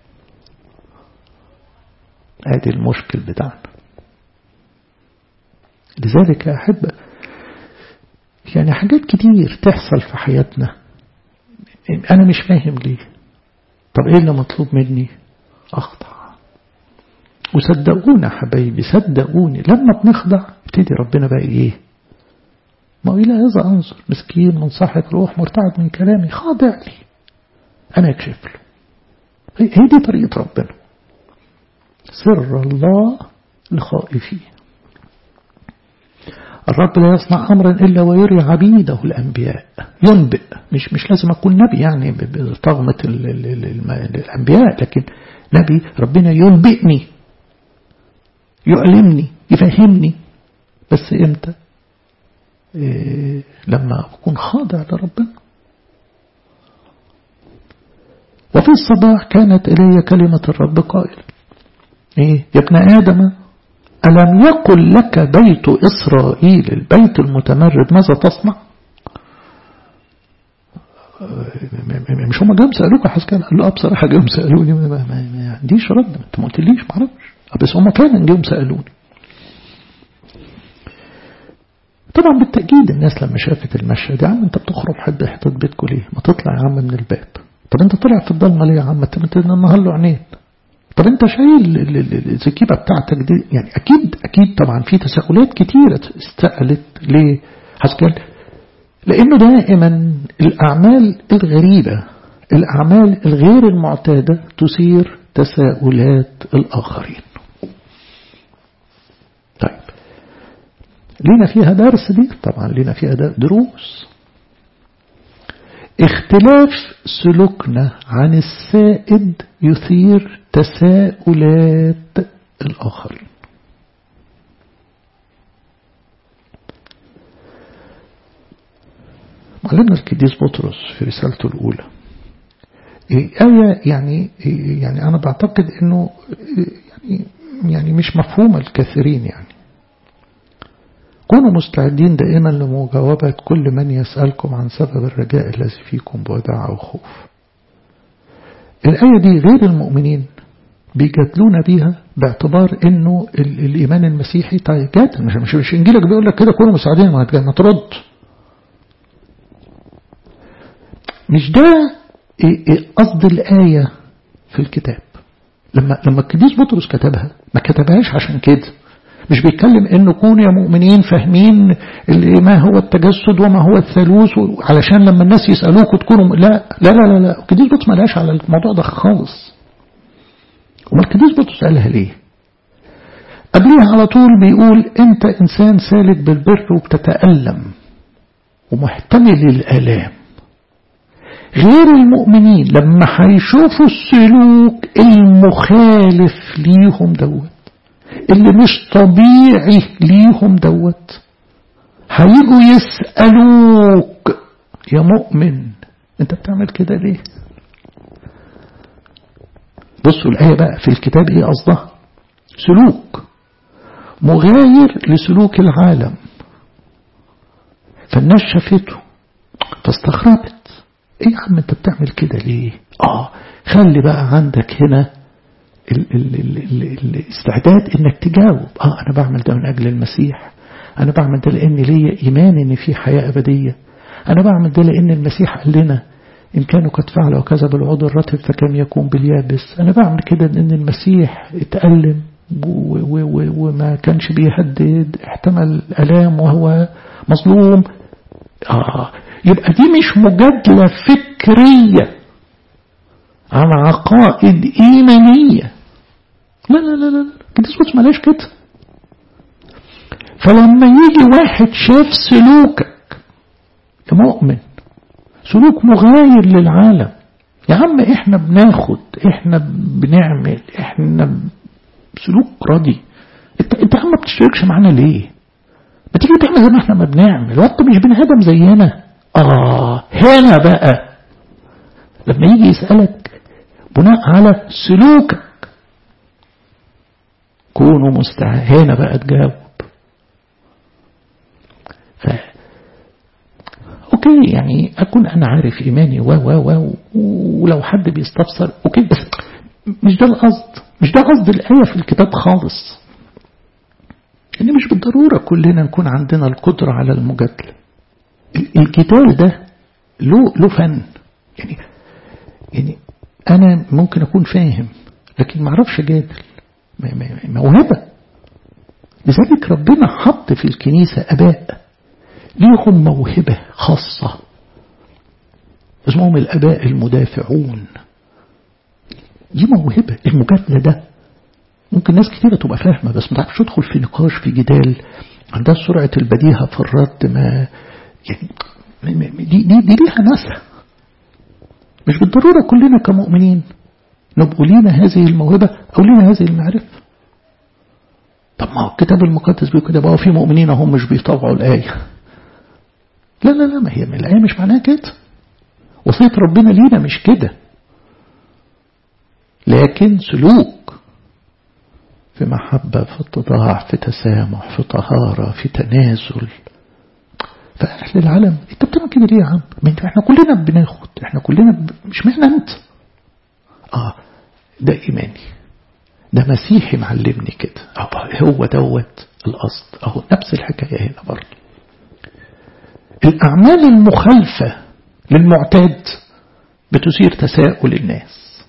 ادي المشكل بتاعنا لذلك يا أحبة يعني حاجات كتير تحصل في حياتنا أنا مش فاهم ليه طب إيه اللي مطلوب مني أخضع وصدقونا حبايبي صدقوني لما بنخضع ابتدي ربنا بقى إيه ما إلى هذا أنظر مسكين منصحك روح مرتعد من كلامي خاضع لي أنا أكشف له هي دي طريقة ربنا سر الله لخائفين الرب لا يصنع أمرا إلا ويري عبيده الأنبياء ينبئ مش مش لازم أكون نبي يعني بطغمة الأنبياء لكن نبي ربنا ينبئني يعلمني يفهمني بس إمتى إيه لما أكون خاضع لربنا وفي الصباح كانت إلي كلمة الرب قائلة إيه يا ابن آدم ألم يقل لك بيت إسرائيل البيت المتمرد ماذا تصنع مش هم جم سألوك يا حسكان قال له اه بصراحة جم سألوني ما, ما, ما عنديش رد انت ما قلتليش ما اعرفش بس هم فعلا جم سألوني طبعا بالتأكيد الناس لما شافت المشهد يا عم انت بتخرب حد حيطة بيتكم ليه ما تطلع يا عم من الباب طب انت طلع في الضلمة ليه يا عم انت النهار له عينين طب انت شايل الزكيبة بتاعتك دي يعني اكيد اكيد طبعا في تساؤلات كتيرة استقلت ليه حسكال لانه دائما الاعمال الغريبة الاعمال الغير المعتادة تثير تساؤلات الاخرين طيب لينا فيها درس دي طبعا لينا فيها دروس اختلاف سلوكنا عن السائد يثير تساؤلات الآخرين معلمنا القديس بطرس في رسالته الأولى آية يعني يعني أنا بعتقد إنه يعني يعني مش مفهومة الكثيرين يعني كونوا مستعدين دائما لمجاوبة كل من يسألكم عن سبب الرجاء الذي فيكم بوداع أو خوف الآية دي غير المؤمنين بيجادلونا بيها باعتبار انه الايمان المسيحي طيب جادل مش مش, مش انجيلك بيقول لك كده كونوا مستعدين ما ترد مش ده قصد الآية في الكتاب لما لما القديس بطرس كتبها ما كتبهاش عشان كده مش بيتكلم انه كونوا يا مؤمنين فاهمين ما هو التجسد وما هو الثالوث علشان لما الناس يسألوكوا تكونوا لا لا لا لا, لا. القديس بطرس ما لهاش على الموضوع ده خالص وما القديس بطرس قالها ليه قبليها على طول بيقول انت انسان سالك بالبر وبتتألم ومحتمل الآلام غير المؤمنين لما هيشوفوا السلوك المخالف ليهم دوت اللي مش طبيعي ليهم دوت هيجوا يسألوك يا مؤمن انت بتعمل كده ليه بصوا الآية بقى في الكتاب ايه قصدها سلوك مغاير لسلوك العالم فالناس شافته فاستغربت ايه يا عم انت بتعمل كده ليه اه خلي بقى عندك هنا ال ال ال ال الاستعداد انك تجاوب اه انا بعمل ده من اجل المسيح انا بعمل ده لان ليا ايمان ان في حياة ابدية انا بعمل ده لان المسيح قال لنا إن كانوا قد فعلوا كذا بالعود الرطب فكم يكون باليابس أنا بعمل كده لأن المسيح اتألم وما كانش بيهدد احتمل ألام وهو مظلوم آه يبقى دي مش مجادلة فكرية عن عقائد إيمانية لا لا لا لا القديس بطرس ملاش كده فلما يجي واحد شاف سلوكك يا مؤمن سلوك مغاير للعالم يا عم احنا بناخد احنا بنعمل احنا سلوك راضي انت انت يا عم ما بتشتركش معانا ليه ما تيجي تعمل زي ما احنا ما بنعمل وانت مش بني ادم زينا اه هنا بقى لما يجي يسألك بناء على سلوكك كونوا مستعد هنا بقى تجاوب ف اوكي يعني اكون انا عارف ايماني و و و ولو حد بيستفسر اوكي بس مش ده القصد مش ده قصد الايه في الكتاب خالص ان مش بالضروره كلنا نكون عندنا القدره على المجادله الجدال ده له له فن يعني يعني انا ممكن اكون فاهم لكن ما اعرفش اجادل موهبه لذلك ربنا حط في الكنيسه اباء ليهم موهبة خاصة اسمهم الأباء المدافعون دي موهبة المجادلة ده ممكن ناس كتيرة تبقى فاهمة بس ما تعرفش تدخل في نقاش في جدال عندها سرعة البديهة في الرد ما يعني دي, دي, دي ليها ناسها مش بالضرورة كلنا كمؤمنين نبقوا لينا هذه الموهبة أو لينا هذه المعرفة طب ما هو الكتاب المقدس بيقول كده بقى في مؤمنين هم مش بيطوعوا الآية لا لا لا ما هي من الآية مش معناها كده وصية ربنا لينا مش كده لكن سلوك في محبة في اتضاع في تسامح في طهارة في تنازل فأهل العالم انت بتعمل كده ليه يا عم ما انت احنا كلنا بناخد احنا كلنا ب... مش معنى انت اه ده ايماني ده مسيحي معلمني كده هو دوت القصد اهو نفس الحكاية هنا برضه الأعمال المخالفة للمعتاد بتثير تساؤل الناس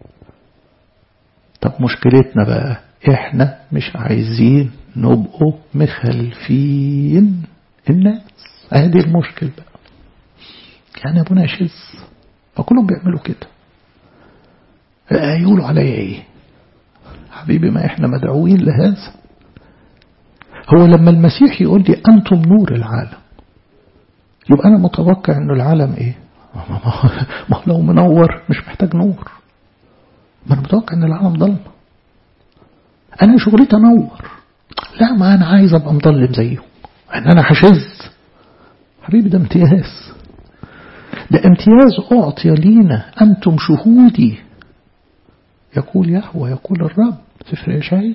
طب مشكلتنا بقى احنا مش عايزين نبقوا مخالفين الناس هذه المشكلة بقى يعني ابونا شز فكلهم بيعملوا كده يقولوا عليا ايه حبيبي ما احنا مدعوين لهذا هو لما المسيح يقول لي انتم نور العالم يبقى انا متوقع انه العالم ايه ما لو منور مش محتاج نور ما انا متوقع ان العالم ضلمه انا شغلتي انور لا ما انا عايز ابقى مضلم زيهم ان انا هشز حبيبي ده امتياز ده امتياز اعطي لينا انتم شهودي يقول يهوى يقول الرب سفر اشعياء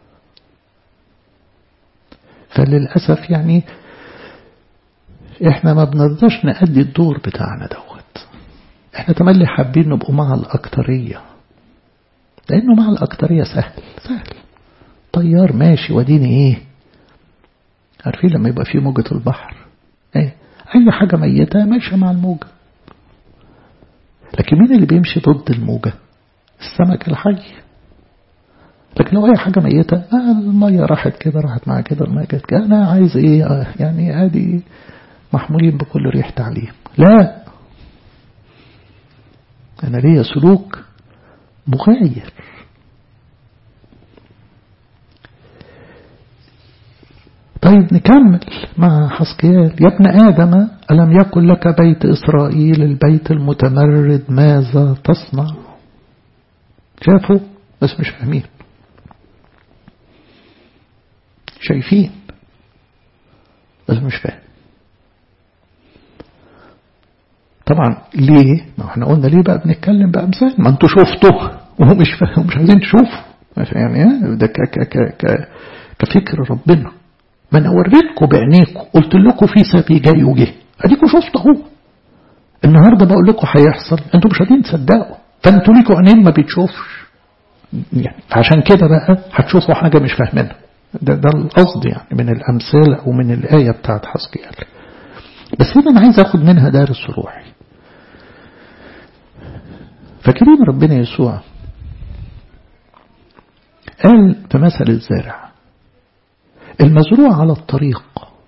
فللاسف يعني احنا ما بنرضاش نأدي الدور بتاعنا دوت احنا تملي حابين نبقوا مع الأكترية لأنه مع الأكترية سهل سهل طيار ماشي وديني ايه عارفين لما يبقى في موجة البحر ايه اي حاجة ميتة ماشية مع الموجة لكن مين اللي بيمشي ضد الموجة السمك الحي لكن لو اي حاجة ميتة آه المية راحت كده راحت معاها كده المية كده انا عايز ايه آه يعني عادي محمولين بكل ريح تعليم لا أنا ليا سلوك مغاير طيب نكمل مع حسكيال يا ابن آدم ألم يكن لك بيت إسرائيل البيت المتمرد ماذا تصنع شافوا بس مش فاهمين شايفين بس مش فاهم طبعا ليه ما احنا قلنا ليه بقى بنتكلم بأمثال ما انتوا شفتوا وهو مش فاهم مش عايزين تشوفوا يعني ده ك ك ك ك كفكر ربنا ما انا وريتكم بعينيكم قلت لكم في سبي جاي وجه اديكم شفتوا اهو النهارده بقول لكم هيحصل انتوا مش قادرين تصدقوا فانتوا ليكوا عينين ما بتشوفش يعني عشان كده بقى هتشوفوا حاجه مش فاهمينها ده ده القصد يعني من الامثال او من الايه بتاعت حسقيال بس هنا انا عايز اخد منها درس روحي فاكرين ربنا يسوع قال في مثل الزارع المزروع على الطريق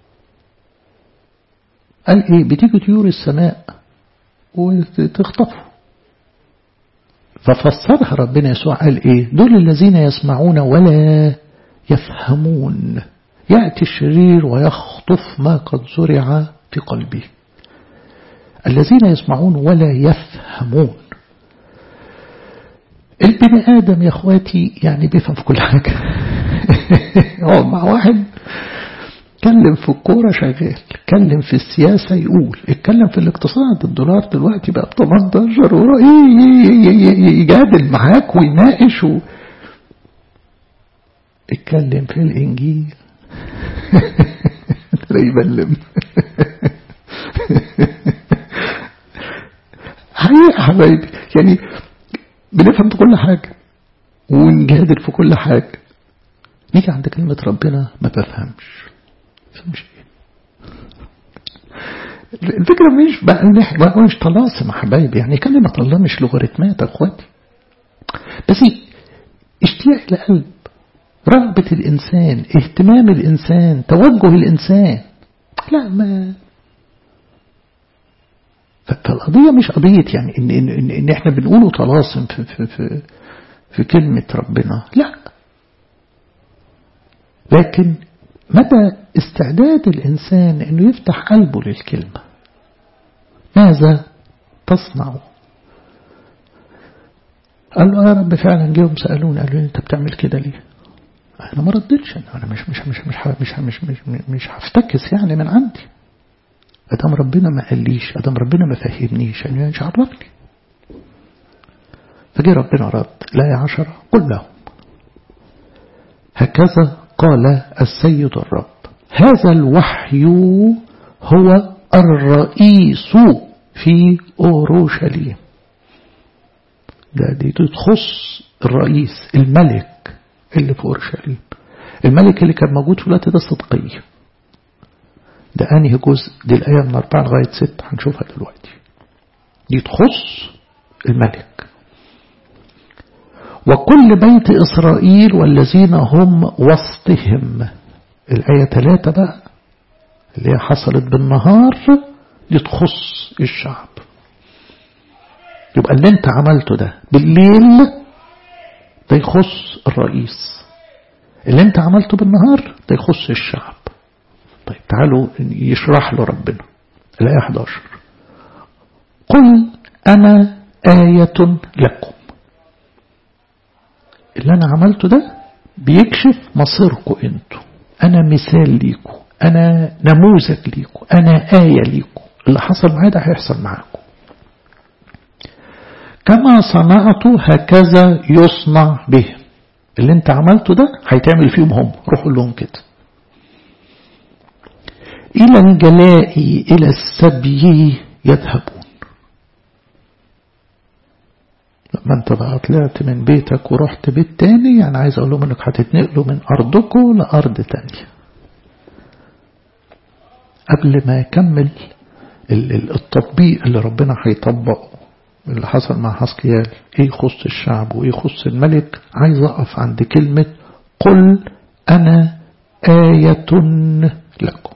قال ايه بتيجي طيور السماء وتخطفه ففسرها ربنا يسوع قال ايه دول الذين يسمعون ولا يفهمون يأتي الشرير ويخطف ما قد زرع في قلبه الذين يسمعون ولا يفهمون البني آدم يا اخواتي يعني بيفهم في كل حاجة هو مع واحد اتكلم في الكورة شغال اتكلم في السياسة يقول اتكلم في الاقتصاد الدولار دلوقتي بقى ب 18 يجادل معاك ويناقش و... اتكلم في الانجيل يبلم حقيقة حبايبي يعني بنفهم في كل حاجة ونجادل في كل حاجة نيجي عند كلمة ربنا ما بفهمش فهمش ايه الفكرة مش بقى ما مش طلاسم يا حبايبي يعني كلمة الله مش لوغاريتمات يا اخواتي بس اشتياق القلب رغبة الإنسان اهتمام الإنسان توجه الإنسان لا ما فالقضية مش قضية يعني إن, إن, إن, إن إحنا بنقوله طلاسم في, في, في, في كلمة ربنا لا لكن مدى استعداد الإنسان أنه يفتح قلبه للكلمة ماذا تصنع قال له يا رب فعلا جيهم سألوني قالوا لي أنت بتعمل كده ليه أنا ما ردتش أنا مش مش مش مش مش مش مش, مش, مش هفتكس يعني من عندي أدام ربنا ما قاليش أدام ربنا ما فهمنيش يعني مش عرفني فجي ربنا رد لا يا عشرة قل لهم هكذا قال السيد الرب هذا الوحي هو الرئيس في أورشليم ده دي تخص الرئيس الملك اللي في أورشليم الملك اللي كان موجود في الوقت ده صدقية ده أنهي جزء دي الآية من أربعة لغاية ستة هنشوفها دلوقتي دي تخص الملك وكل بيت إسرائيل والذين هم وسطهم الآية ثلاثة بقى اللي هي حصلت بالنهار دي تخص الشعب يبقى اللي انت عملته ده بالليل ده يخص الرئيس اللي انت عملته بالنهار ده يخص الشعب طيب تعالوا يشرح له ربنا الآية 11 قل أنا آية لكم اللي أنا عملته ده بيكشف مصيركم انتوا أنا مثال ليكم أنا نموذج ليكم أنا آية ليكم اللي حصل معايا ده هيحصل معاكم كما صنعت هكذا يصنع بهم اللي انت عملته ده هيتعمل فيهم هم روحوا لهم كده إلى الجلاء إلى السبي يذهبون لما انت بقى طلعت من بيتك ورحت بيت تاني يعني عايز اقول لهم انك هتتنقلوا من ارضكم لارض تانية قبل ما يكمل التطبيق اللي ربنا هيطبقه اللي حصل مع حسكيال ايه يخص الشعب وايه يخص الملك عايز اقف عند كلمة قل انا آية لكم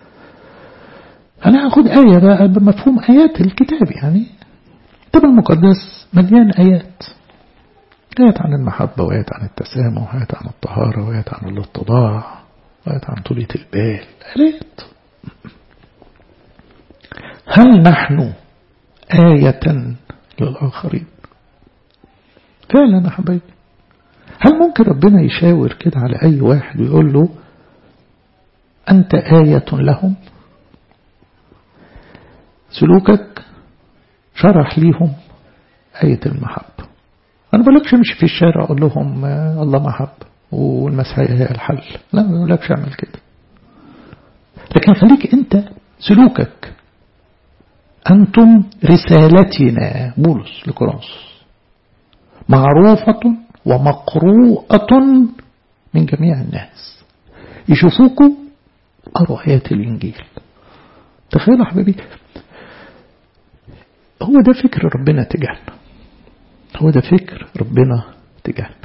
انا هاخد آية بقى بمفهوم آيات الكتاب يعني الكتاب المقدس مليان آيات آيات عن المحبة وآيات عن التسامح وآيات عن الطهارة وآيات عن الاتضاع وآيات عن طولية البال آيات هل نحن آية للآخرين فعلا يا حبايبي هل ممكن ربنا يشاور كده على أي واحد ويقول له أنت آية لهم سلوكك شرح ليهم آية المحبة أنا بقولكش امشي في الشارع أقول لهم الله محب والمسيحية هي الحل لا ما بقولكش اعمل كده لكن خليك أنت سلوكك أنتم رسالتنا بولس لكورنثوس معروفة ومقروءة من جميع الناس يشوفوكوا قروا آيات الإنجيل تخيلوا حبيبي هو ده فكر ربنا تجاهنا هو ده فكر ربنا تجاهنا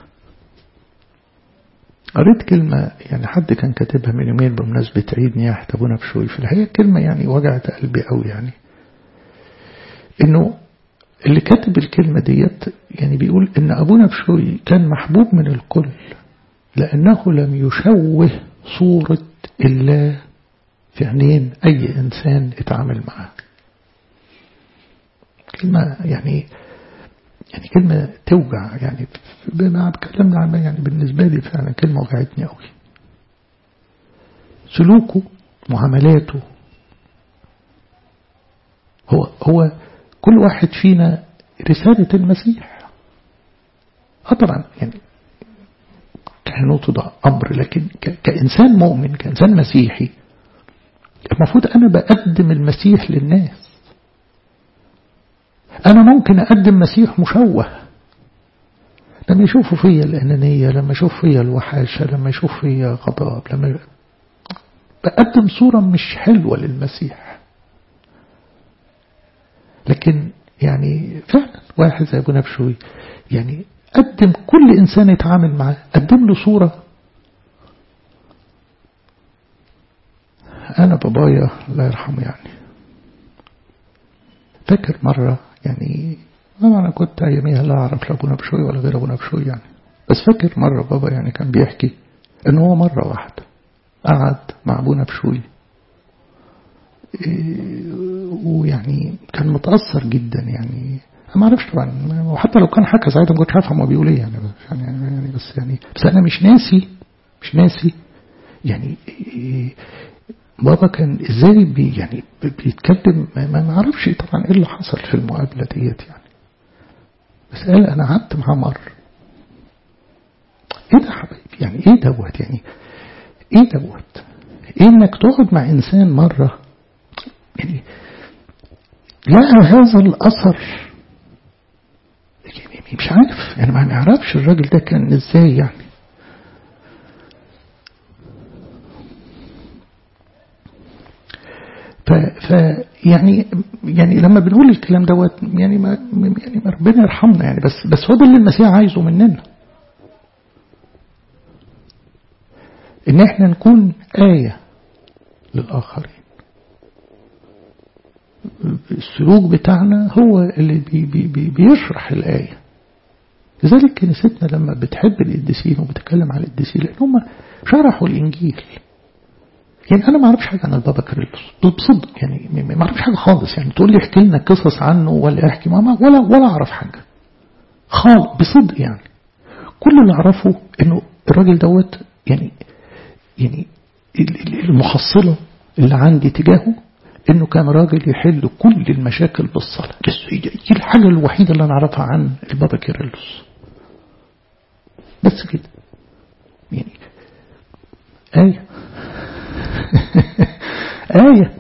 قريت كلمة يعني حد كان كاتبها من يومين بمناسبة عيد نياحة أبونا بشوي في الحقيقة كلمة يعني وجعت قلبي قوي يعني إنه اللي كاتب الكلمة ديت يعني بيقول إن أبونا بشوي كان محبوب من الكل لأنه لم يشوه صورة الله في عينين أي إنسان اتعامل معاه كلمة يعني يعني كلمة توجع يعني بما اتكلمنا عنها يعني بالنسبة لي فعلا كلمة وجعتني قوي سلوكه معاملاته هو هو كل واحد فينا رسالة المسيح اه طبعا يعني كهنوته ده أمر لكن كإنسان مؤمن كإنسان مسيحي المفروض أنا بقدم المسيح للناس أنا ممكن أقدم مسيح مشوه لما يشوفوا فيا الأنانية لما يشوف فيا الوحاشة لما يشوف فيا غضب لما بقدم صورة مش حلوة للمسيح لكن يعني فعلا واحد زي أبو نبشوي يعني قدم كل إنسان يتعامل معاه قدم له صورة أنا بابايا الله يرحمه يعني فاكر مرة يعني طبعا أنا كنت أياميها لا أعرف لا أبونا بشوي ولا غير أبونا بشوي يعني بس فاكر مرة بابا يعني كان بيحكي إن هو مرة واحدة قعد مع أبونا بشوي ويعني كان متأثر جدا يعني ما اعرفش طبعا وحتى لو كان حكى ساعتها ما كنتش هفهم هو بيقول ايه يعني يعني يعني بس يعني بس انا مش ناسي مش ناسي يعني بابا كان ازاي بي يعني بيتكلم ما اعرفش طبعا ايه اللي حصل في المقابله ديت يعني بس قال انا قعدت معاه مره ايه ده حبايبي يعني ايه دوت يعني ايه دوت ايه انك تقعد مع انسان مره يعني لقى هذا الاثر مش عارف يعني ما يعرفش الراجل ده كان ازاي يعني ف, ف يعني يعني لما بنقول الكلام دوت يعني ما يعني ما ربنا يرحمنا يعني بس بس هو ده اللي المسيح عايزه مننا ان احنا نكون آية للآخرين السلوك بتاعنا هو اللي بي بي بي بيشرح الآية لذلك كنيستنا لما بتحب القديسين وبتتكلم على القديسين لأن هم شرحوا الإنجيل يعني أنا ما أعرفش حاجة عن البابا كيرلس بصدق يعني ما أعرفش حاجة خالص يعني تقول لي احكي لنا قصص عنه ولا احكي ما ولا ولا أعرف حاجة خالص بصدق يعني كل اللي أعرفه إنه الراجل دوت يعني يعني المحصلة اللي عندي تجاهه انه كان راجل يحل كل المشاكل بالصلاة بس دي الحاجة الوحيدة اللي انا اعرفها عن البابا كيرلس بس كده يعني آية آية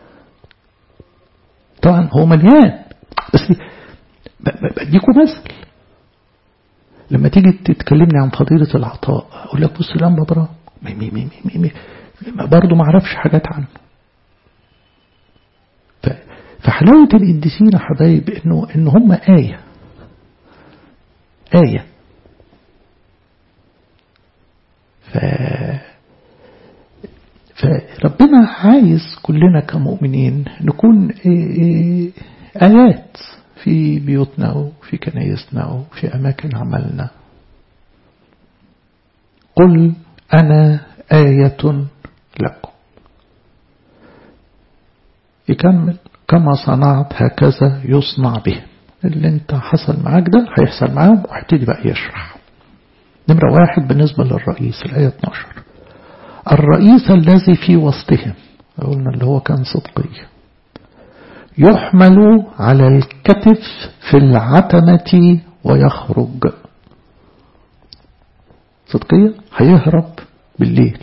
طبعا هو مليان بس بديكم مثل لما تيجي تتكلمني عن فضيلة العطاء أقول لك بص الآن بابا برضه ما أعرفش حاجات عنه فحلاوة القديسين يا حبايب إنه إن هم آية آية ف فربنا عايز كلنا كمؤمنين نكون آيات في بيوتنا وفي كنايسنا وفي أماكن عملنا قل أنا آية لكم يكمل كما صنعت هكذا يصنع به اللي انت حصل معاك ده هيحصل معاهم وهيبتدي بقى يشرح نمرة واحد بالنسبة للرئيس الآية 12 الرئيس الذي في وسطهم قلنا اللي هو كان صدقي يحمل على الكتف في العتمة ويخرج صدقية هيهرب بالليل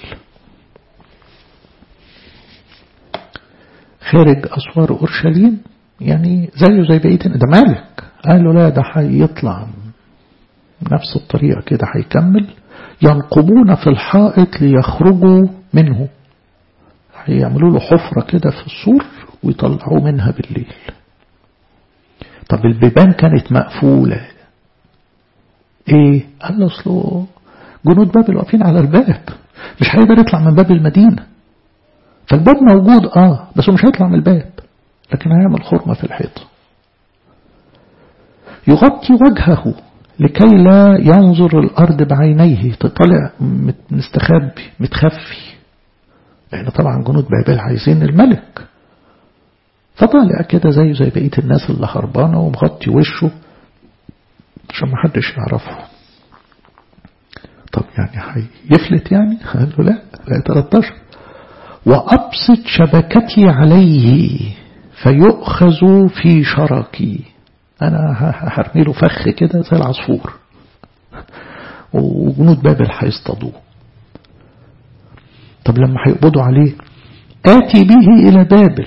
خارج أسوار أورشليم يعني زيه زي بقية ده مالك قالوا لا ده هيطلع نفس الطريقة كده هيكمل ينقبون في الحائط ليخرجوا منه هيعملوا له حفرة كده في السور ويطلعوا منها بالليل طب البيبان كانت مقفولة ايه قال له اصله جنود بابل واقفين على الباب مش هيقدر يطلع من باب المدينة فالباب موجود اه بس هو مش هيطلع من الباب لكن هيعمل خرمة في الحيط يغطي وجهه لكي لا ينظر الأرض بعينيه تطلع مستخبي متخفي لأن طبعا جنود بابل عايزين الملك فطالع كده زي زي بقية الناس اللي هربانة ومغطي وشه عشان ما حدش يعرفه طب يعني هيفلت يعني قال له لا لا 13 وأبسط شبكتي عليه فيؤخذ في شركي أنا هرمي له فخ كده زي العصفور وجنود بابل هيصطادوه طب لما هيقبضوا عليه آتي به إلى بابل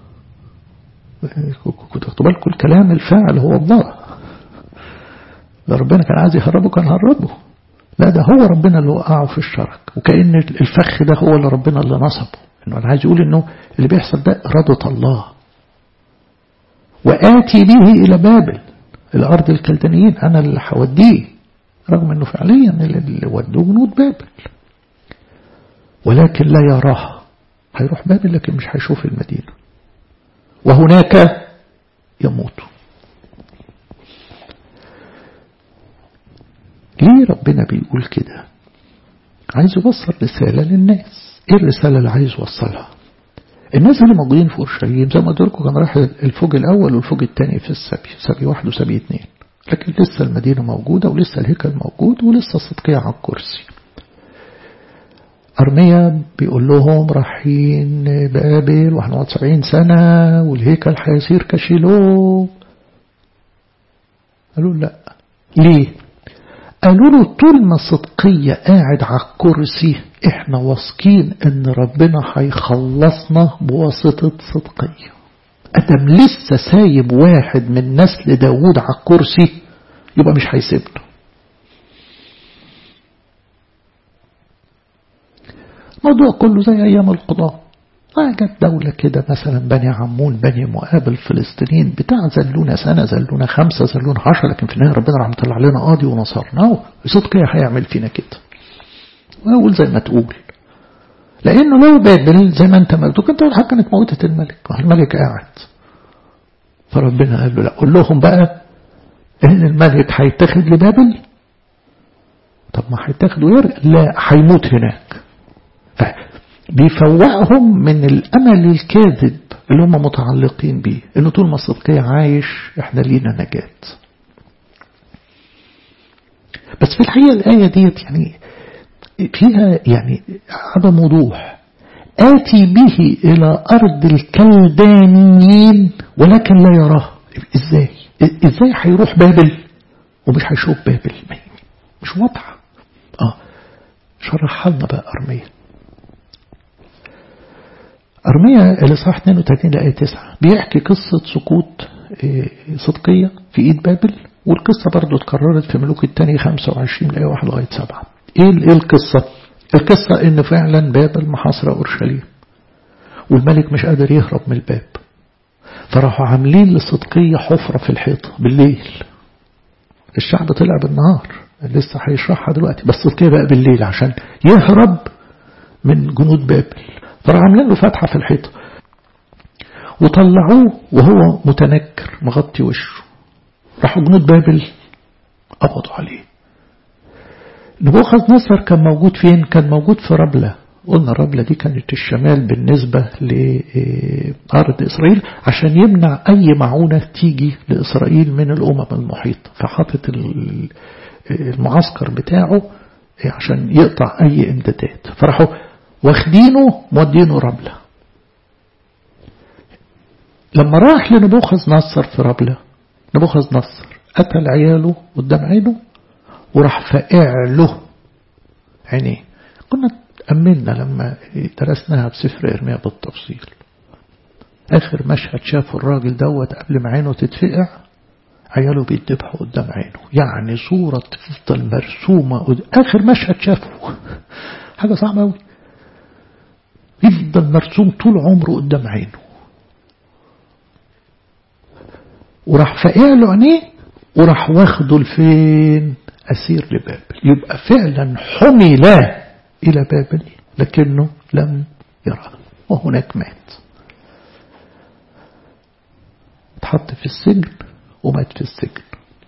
كنت تاخدوا بالكم الكلام الفاعل هو الله ده ربنا كان عايز يهربه كان هربه لا ده هو ربنا اللي وقعه في الشرك وكأن الفخ ده هو اللي ربنا اللي نصبه انه انا عايز يقول انه اللي بيحصل ده إرادة الله وآتي به إلى بابل الأرض الكلدانيين أنا اللي هوديه رغم أنه فعليا اللي ودوه جنود بابل ولكن لا يراه هيروح بابل لكن مش هيشوف المدينة وهناك يموت ليه ربنا بيقول كده عايز يوصل رسالة للناس ايه الرسالة اللي عايز اوصلها الناس اللي موجودين في اورشليم زي ما قلت لكم كان راح الفوج الاول والفوج الثاني في السبي سبي واحد وسبي اثنين لكن لسه المدينة موجودة ولسه الهيكل موجود ولسه صدقية على الكرسي أرميا بيقول لهم رايحين بابل وهنقعد سبعين سنة والهيكل هيصير كشيلو قالوا لا ليه قالوا له طول ما صدقية قاعد على الكرسي احنا واثقين ان ربنا هيخلصنا بواسطة صدقية ادم لسه سايب واحد من نسل داود على الكرسي يبقى مش هيسيبنا الموضوع كله زي ايام القضاء جت دولة كده مثلا بني عمون بني مؤاب الفلسطينيين بتاع زلونا سنة زلونا خمسة زلونا عشرة لكن في النهاية ربنا راح مطلع لنا قاضي ونصرناه صدق هيعمل فينا كده وأقول زي ما تقول لأنه لو بابل زي ما أنت مكتوب أنت الحق كانت موتة الملك الملك قاعد فربنا قال له لا قول لهم بقى إن الملك هيتاخد لبابل طب ما هيتاخد ويرجع لا هيموت هناك بيفوقهم من الأمل الكاذب اللي هم متعلقين بيه إنه طول ما الصدقية عايش إحنا لينا نجاة بس في الحقيقة الآية ديت يعني فيها يعني عدم وضوح آتي به إلى أرض الكلدانيين ولكن لا يراه إزاي إزاي هيروح بابل ومش هيشوف بابل مش واضحة آه شرحها لنا بقى أرمية أرمية الإصحاح 32 لآية 9 بيحكي قصة سقوط صدقية في إيد بابل والقصة برضو اتكررت في ملوك الثاني 25 لآية 1 لغاية 7 إيه القصة؟ القصة إن فعلا بابل محاصرة أورشليم والملك مش قادر يهرب من الباب فراحوا عاملين للصدقية حفرة في الحيطة بالليل الشعب طلع بالنهار لسه هيشرحها دلوقتي بس صدقية بقى بالليل عشان يهرب من جنود بابل فراح عاملين له فتحة في الحيطة وطلعوه وهو متنكر مغطي وشه راحوا جنود بابل قبضوا عليه نبوخذ نصر كان موجود فين كان موجود في ربلة قلنا ربلة دي كانت الشمال بالنسبة لأرض إسرائيل عشان يمنع أي معونة تيجي لإسرائيل من الأمم المحيطة فحطت المعسكر بتاعه عشان يقطع أي امدادات فراحوا واخدينه مودينه ربلة لما راح لنبوخذ نصر في ربلة نبوخذ نصر قتل عياله قدام عينه وراح فقع له عينيه كنا أمنا لما درسناها بسفر إرميا بالتفصيل آخر مشهد شافه الراجل دوت قبل ما عينه تتفقع عياله بيتذبحوا قدام عينه يعني صورة تفضل مرسومة قد... آخر مشهد شافه حاجة صعبة أوي يفضل مرسوم طول عمره قدام عينه وراح فقع له عينيه وراح واخده لفين أسير لبابل يبقى فعلا حمل إلى بابل لكنه لم يرى وهناك مات اتحط في السجن ومات في السجن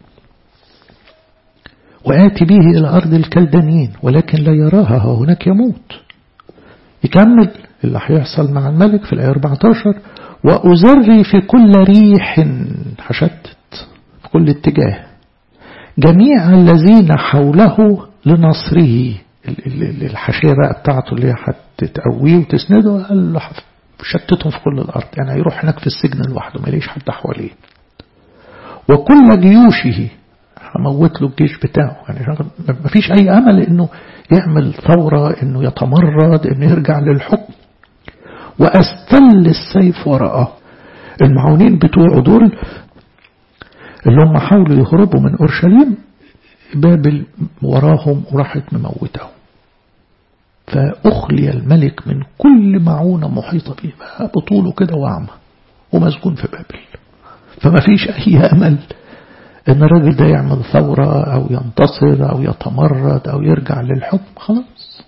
وآتي به إلى أرض الكلدانيين ولكن لا يراها هناك يموت يكمل اللي هيحصل مع الملك في الآية 14 وأزري في كل ريح حشتت في كل اتجاه جميع الذين حوله لنصره الحاشية بقى بتاعته اللي هتتقويه وتسنده قال له شتتهم في كل الأرض يعني هيروح هناك في السجن لوحده ما ليش حد حواليه وكل جيوشه هموت له الجيش بتاعه يعني ما فيش أي أمل إنه يعمل ثورة إنه يتمرد إنه يرجع للحكم وأستل السيف وراءه المعاونين بتوعه دول اللي هم حاولوا يهربوا من أورشليم بابل وراهم وراحت مموتهم فأخلي الملك من كل معونة محيطة به بقى بطوله كده وعمى ومسجون في بابل فما فيش أي أمل إن الراجل ده يعمل ثورة أو ينتصر أو يتمرد أو يرجع للحكم خلاص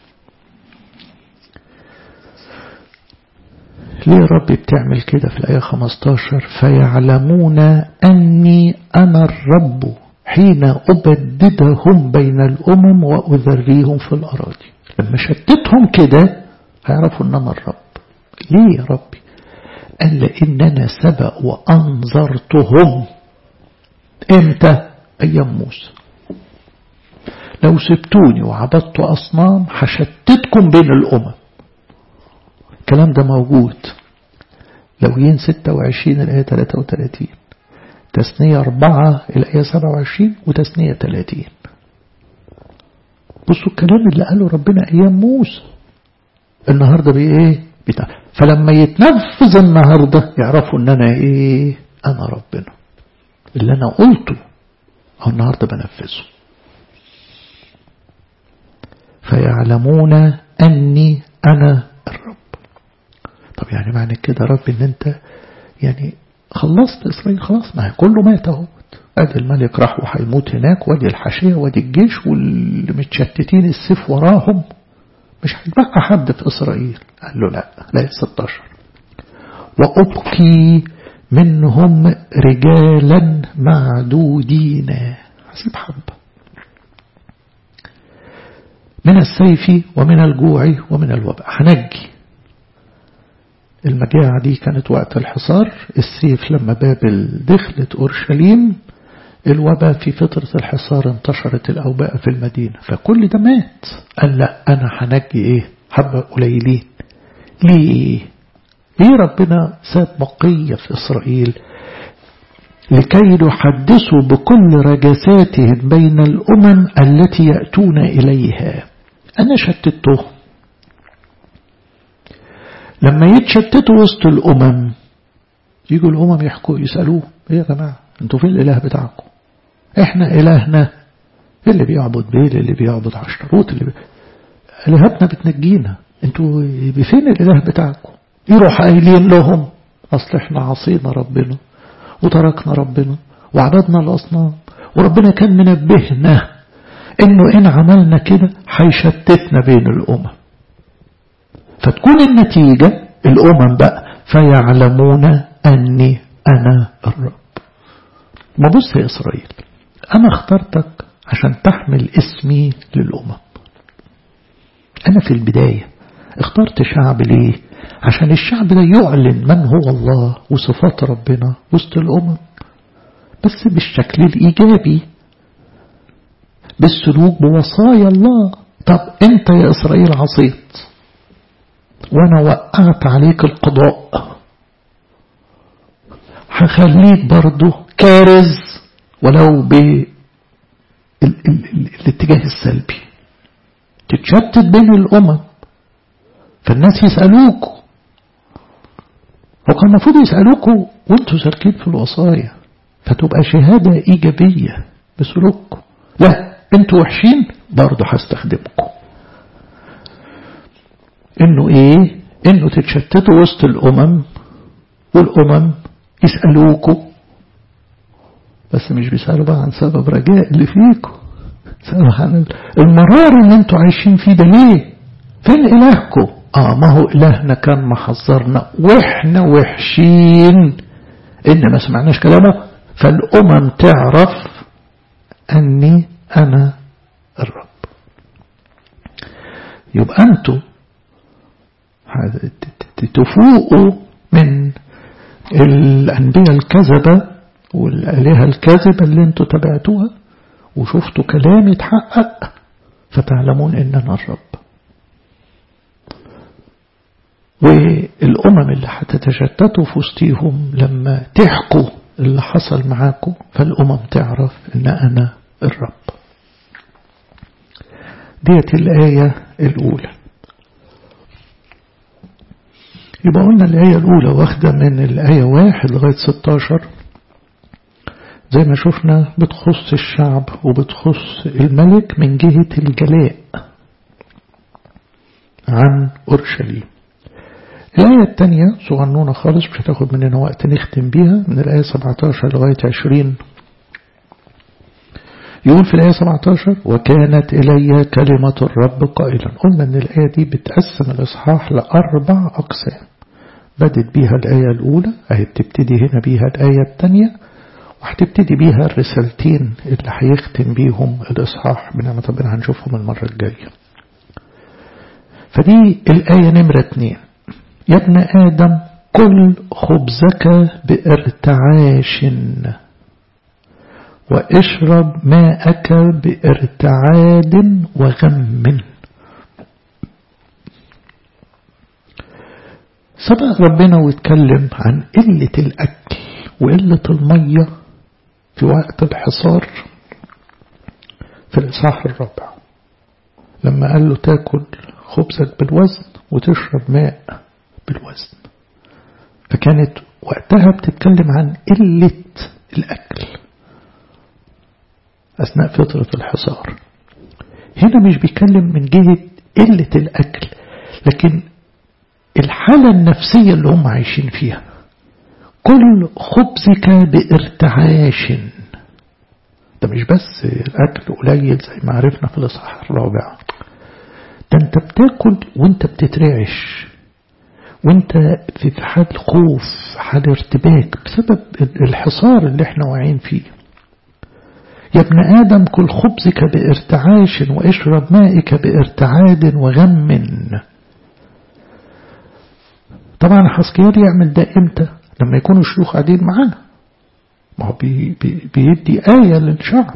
ليه رب بتعمل كده في الآية 15 فيعلمون أني أنا الرب حين أبددهم بين الأمم وأذريهم في الأراضي لما شتتهم كده هيعرفوا ان انا الرب ليه يا ربي قال لاننا سبق وانظرتهم امتى ايام موسى لو سبتوني وعبدت اصنام هشتتكم بين الامم الكلام ده موجود لويين 26 الآية 33 تثنية 4 الآية 27 وتثنية 30 بصوا الكلام اللي قاله ربنا أيام موسى النهاردة بإيه بتاع فلما يتنفذ النهاردة يعرفوا ان انا ايه انا ربنا اللي انا قلته او النهاردة بنفذه فيعلمون اني انا الرب طب يعني معنى كده رب ان انت يعني خلصت اسرائيل خلاص ما هي كله مات اهو ادي الملك راح وهيموت هناك وادي الحاشيه وادي الجيش واللي متشتتين السيف وراهم مش هيتبقى حد في إسرائيل قال له لا لا 16 وأبقي منهم رجالا معدودين حسب حبة من السيف ومن الجوع ومن الوباء هنجي المجاعة دي كانت وقت الحصار السيف لما بابل دخلت أورشليم الوباء في فترة الحصار انتشرت الأوباء في المدينة فكل ده مات قال لا أنا هنجي إيه حبة قليلين ليه ليه ربنا ساب بقية في إسرائيل لكي يحدثوا بكل رجساتهم بين الأمم التي يأتون إليها أنا شتتهم لما يتشتتوا وسط الأمم يجوا الأمم يحكوا يسألوه إيه يا جماعة انتوا فين الإله بتاعكم احنا إلهنا اللي بيعبد بيل اللي بيعبد عشتروت اللي بي... إلهتنا بتنجينا انتوا فين الإله بتاعكم يروح قايلين لهم أصل احنا عصينا ربنا وتركنا ربنا وعبدنا الأصنام وربنا كان منبهنا انه ان عملنا كده هيشتتنا بين الأمم فتكون النتيجة الأمم بقى فيعلمون أني أنا الرب ما بص يا إسرائيل أنا اخترتك عشان تحمل اسمي للأمم أنا في البداية اخترت شعب ليه عشان الشعب ده يعلن من هو الله وصفات ربنا وسط الأمم بس بالشكل الإيجابي بالسلوك بوصايا الله طب انت يا إسرائيل عصيت وانا وقعت عليك القضاء هخليك برضه كارز ولو بالاتجاه السلبي تتشتت بين الأمم فالناس يسألوكوا وكان المفروض يسألوكوا وانتوا سالكين في الوصايا فتبقى شهادة إيجابية بسلوككم لا انتوا وحشين برضه هستخدمكم انه ايه انه تتشتتوا وسط الامم والامم يسألوكوا بس مش بيسألوا بقى عن سبب رجاء اللي فيكم سألوا عن المرار اللي انتوا عايشين فيه ده ليه فين إلهكم اه ما هو إلهنا كان محذرنا واحنا وحشين إن ما سمعناش كلامه فالأمم تعرف أني أنا الرب يبقى أنتوا تفوقوا من الأنبياء الكذبة والآلهة الكاذبة اللي انتوا تبعتوها وشفتوا كلام يتحقق فتعلمون إننا الرب والأمم اللي هتتشتتوا في وسطيهم لما تحكوا اللي حصل معاكم فالأمم تعرف إن أنا الرب ديت الآية الأولى يبقى قلنا الآية الأولى واخدة من الآية واحد لغاية 16 زي ما شفنا بتخص الشعب وبتخص الملك من جهة الجلاء عن أورشليم الآية الثانية صغنونة خالص مش هتاخد مننا وقت نختم بيها من الآية 17 لغاية 20 يقول في الآية 17 وكانت إلي كلمة الرب قائلا قلنا أن الآية دي بتقسم الإصحاح لأربع أقسام بدت بيها الآية الأولى أهي بتبتدي هنا بيها الآية الثانية وهتبتدي بيها الرسالتين اللي هيختم بيهم الإصحاح بنعمة ربنا هنشوفهم المرة الجاية فدي الآية نمرة اتنين يا ابن آدم كل خبزك بارتعاش واشرب ماءك بارتعاد وغم سبق ربنا واتكلم عن قلة الأكل وقلة المية في وقت الحصار في الإصحاح الرابع لما قال له تاكل خبزك بالوزن وتشرب ماء بالوزن فكانت وقتها بتتكلم عن قلة الأكل أثناء فترة الحصار هنا مش بيتكلم من جهة قلة الأكل لكن الحالة النفسية اللي هم عايشين فيها كل خبزك بارتعاش ده مش بس الأكل قليل زي ما عرفنا في الإصحاح الرابع ده انت بتاكل وانت بتترعش وانت في حال خوف حال ارتباك بسبب الحصار اللي احنا واعيين فيه يا ابن آدم كل خبزك بارتعاش واشرب مائك بارتعاد وغم طبعا حسكيال يعمل ده امتى لما يكونوا الشيوخ قاعدين معانا ما هو بي بي بيدي آية للشعب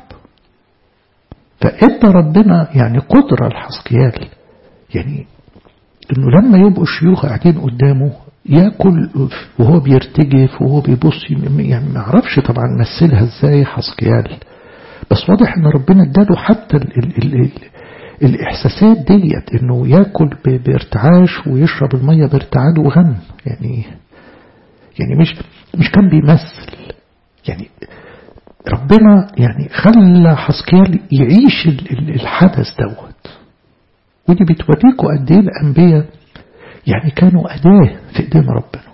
فإدى ربنا يعني قدرة الحسكيال يعني انه لما يبقوا الشيوخ قاعدين قدامه ياكل وهو بيرتجف وهو بيبص يعني ما اعرفش طبعا مثلها ازاي حسكيال بس واضح ان ربنا اداله حتى ال ال ال ال الاحساسات ديت انه ياكل بارتعاش ويشرب الميه بارتعاد وغم يعني يعني مش مش كان بيمثل يعني ربنا يعني خلى حسكيال يعيش الحدث دوت ودي بتوريكوا قد ايه الانبياء يعني كانوا اداه في ايدين ربنا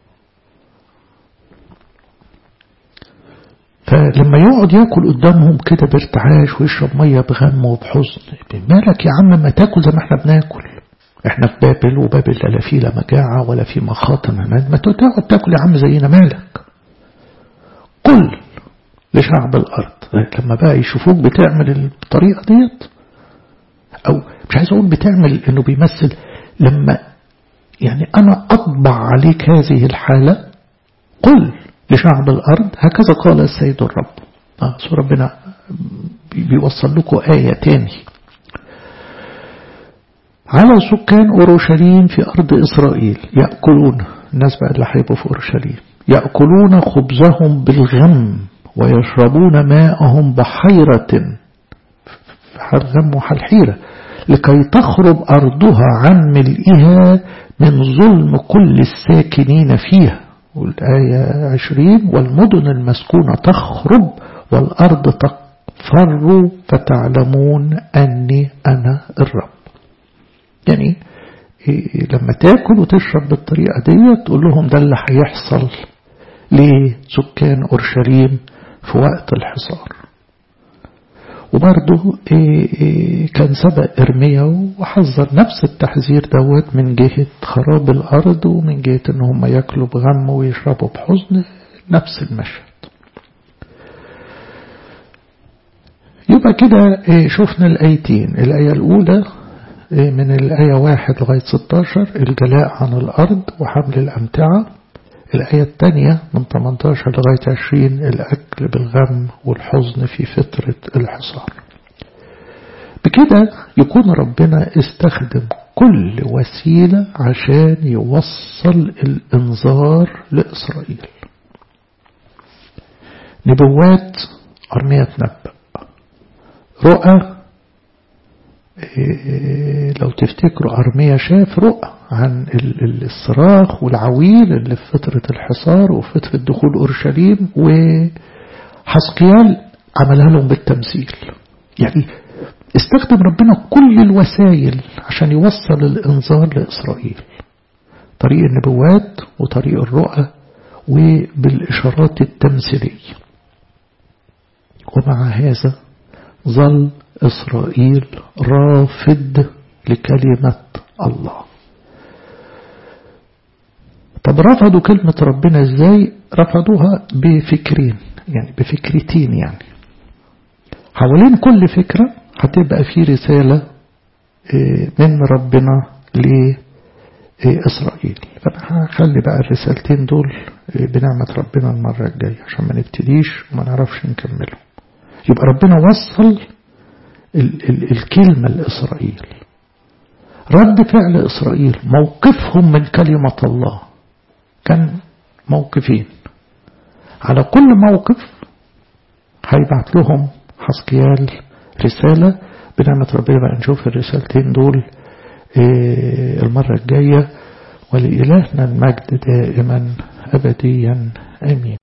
فلما يقعد ياكل قدامهم كده بارتعاش ويشرب ميه بغم وبحزن مالك يا عم ما تاكل زي ما احنا بناكل احنا في بابل وبابل لا في لا مجاعة ولا في مخاطم ما تقعد تاكل يا عم زينا مالك قل لشعب الارض لما بقى يشوفوك بتعمل الطريقة ديت او مش عايز اقول بتعمل انه بيمثل لما يعني انا اطبع عليك هذه الحالة قل لشعب الأرض هكذا قال السيد الرب آه ربنا بيوصل لكم آية تاني على سكان أورشليم في أرض إسرائيل يأكلون الناس بقى اللي هيبقوا في أورشليم يأكلون خبزهم بالغم ويشربون ماءهم بحيرة في حال غم وحال حيرة لكي تخرب أرضها عن ملئها من ظلم كل الساكنين فيها والآية عشرين والمدن المسكونة تخرب والأرض تقفر فتعلمون أني أنا الرب يعني لما تاكل وتشرب بالطريقة دي تقول لهم ده اللي هيحصل لسكان أورشليم في وقت الحصار وبرضه كان سبق إرميا وحذر نفس التحذير دوت من جهة خراب الأرض ومن جهة إن هم ياكلوا بغم ويشربوا بحزن نفس المشهد يبقى كده شفنا الآيتين الآية الأولى من الآية واحد لغاية 16 الجلاء عن الأرض وحمل الأمتعة الآية الثانية من 18 لغاية 20 الأكل بالغم والحزن في فترة الحصار بكده يكون ربنا استخدم كل وسيلة عشان يوصل الإنذار لإسرائيل نبوات أرمية تنبأ رؤى لو تفتكروا أرمية شاف رؤى عن الصراخ والعويل اللي في فترة الحصار وفترة دخول أورشليم وحسقيال عملها لهم بالتمثيل يعني استخدم ربنا كل الوسائل عشان يوصل الإنذار لإسرائيل طريق النبوات وطريق الرؤى وبالإشارات التمثيلية ومع هذا ظل إسرائيل رافض لكلمة الله طب رفضوا كلمة ربنا ازاي رفضوها بفكرين يعني بفكرتين يعني حوالين كل فكرة هتبقى في رسالة من ربنا لإسرائيل فأنا هخلي بقى الرسالتين دول بنعمة ربنا المرة الجاية عشان ما نبتديش وما نعرفش نكملهم يبقى ربنا وصل ال ال الكلمة لإسرائيل رد فعل إسرائيل موقفهم من كلمة الله كان موقفين على كل موقف هيبعت لهم حسقيال رسالة بنعمة ربنا بقى نشوف الرسالتين دول المرة الجاية ولإلهنا المجد دائما أبديا آمين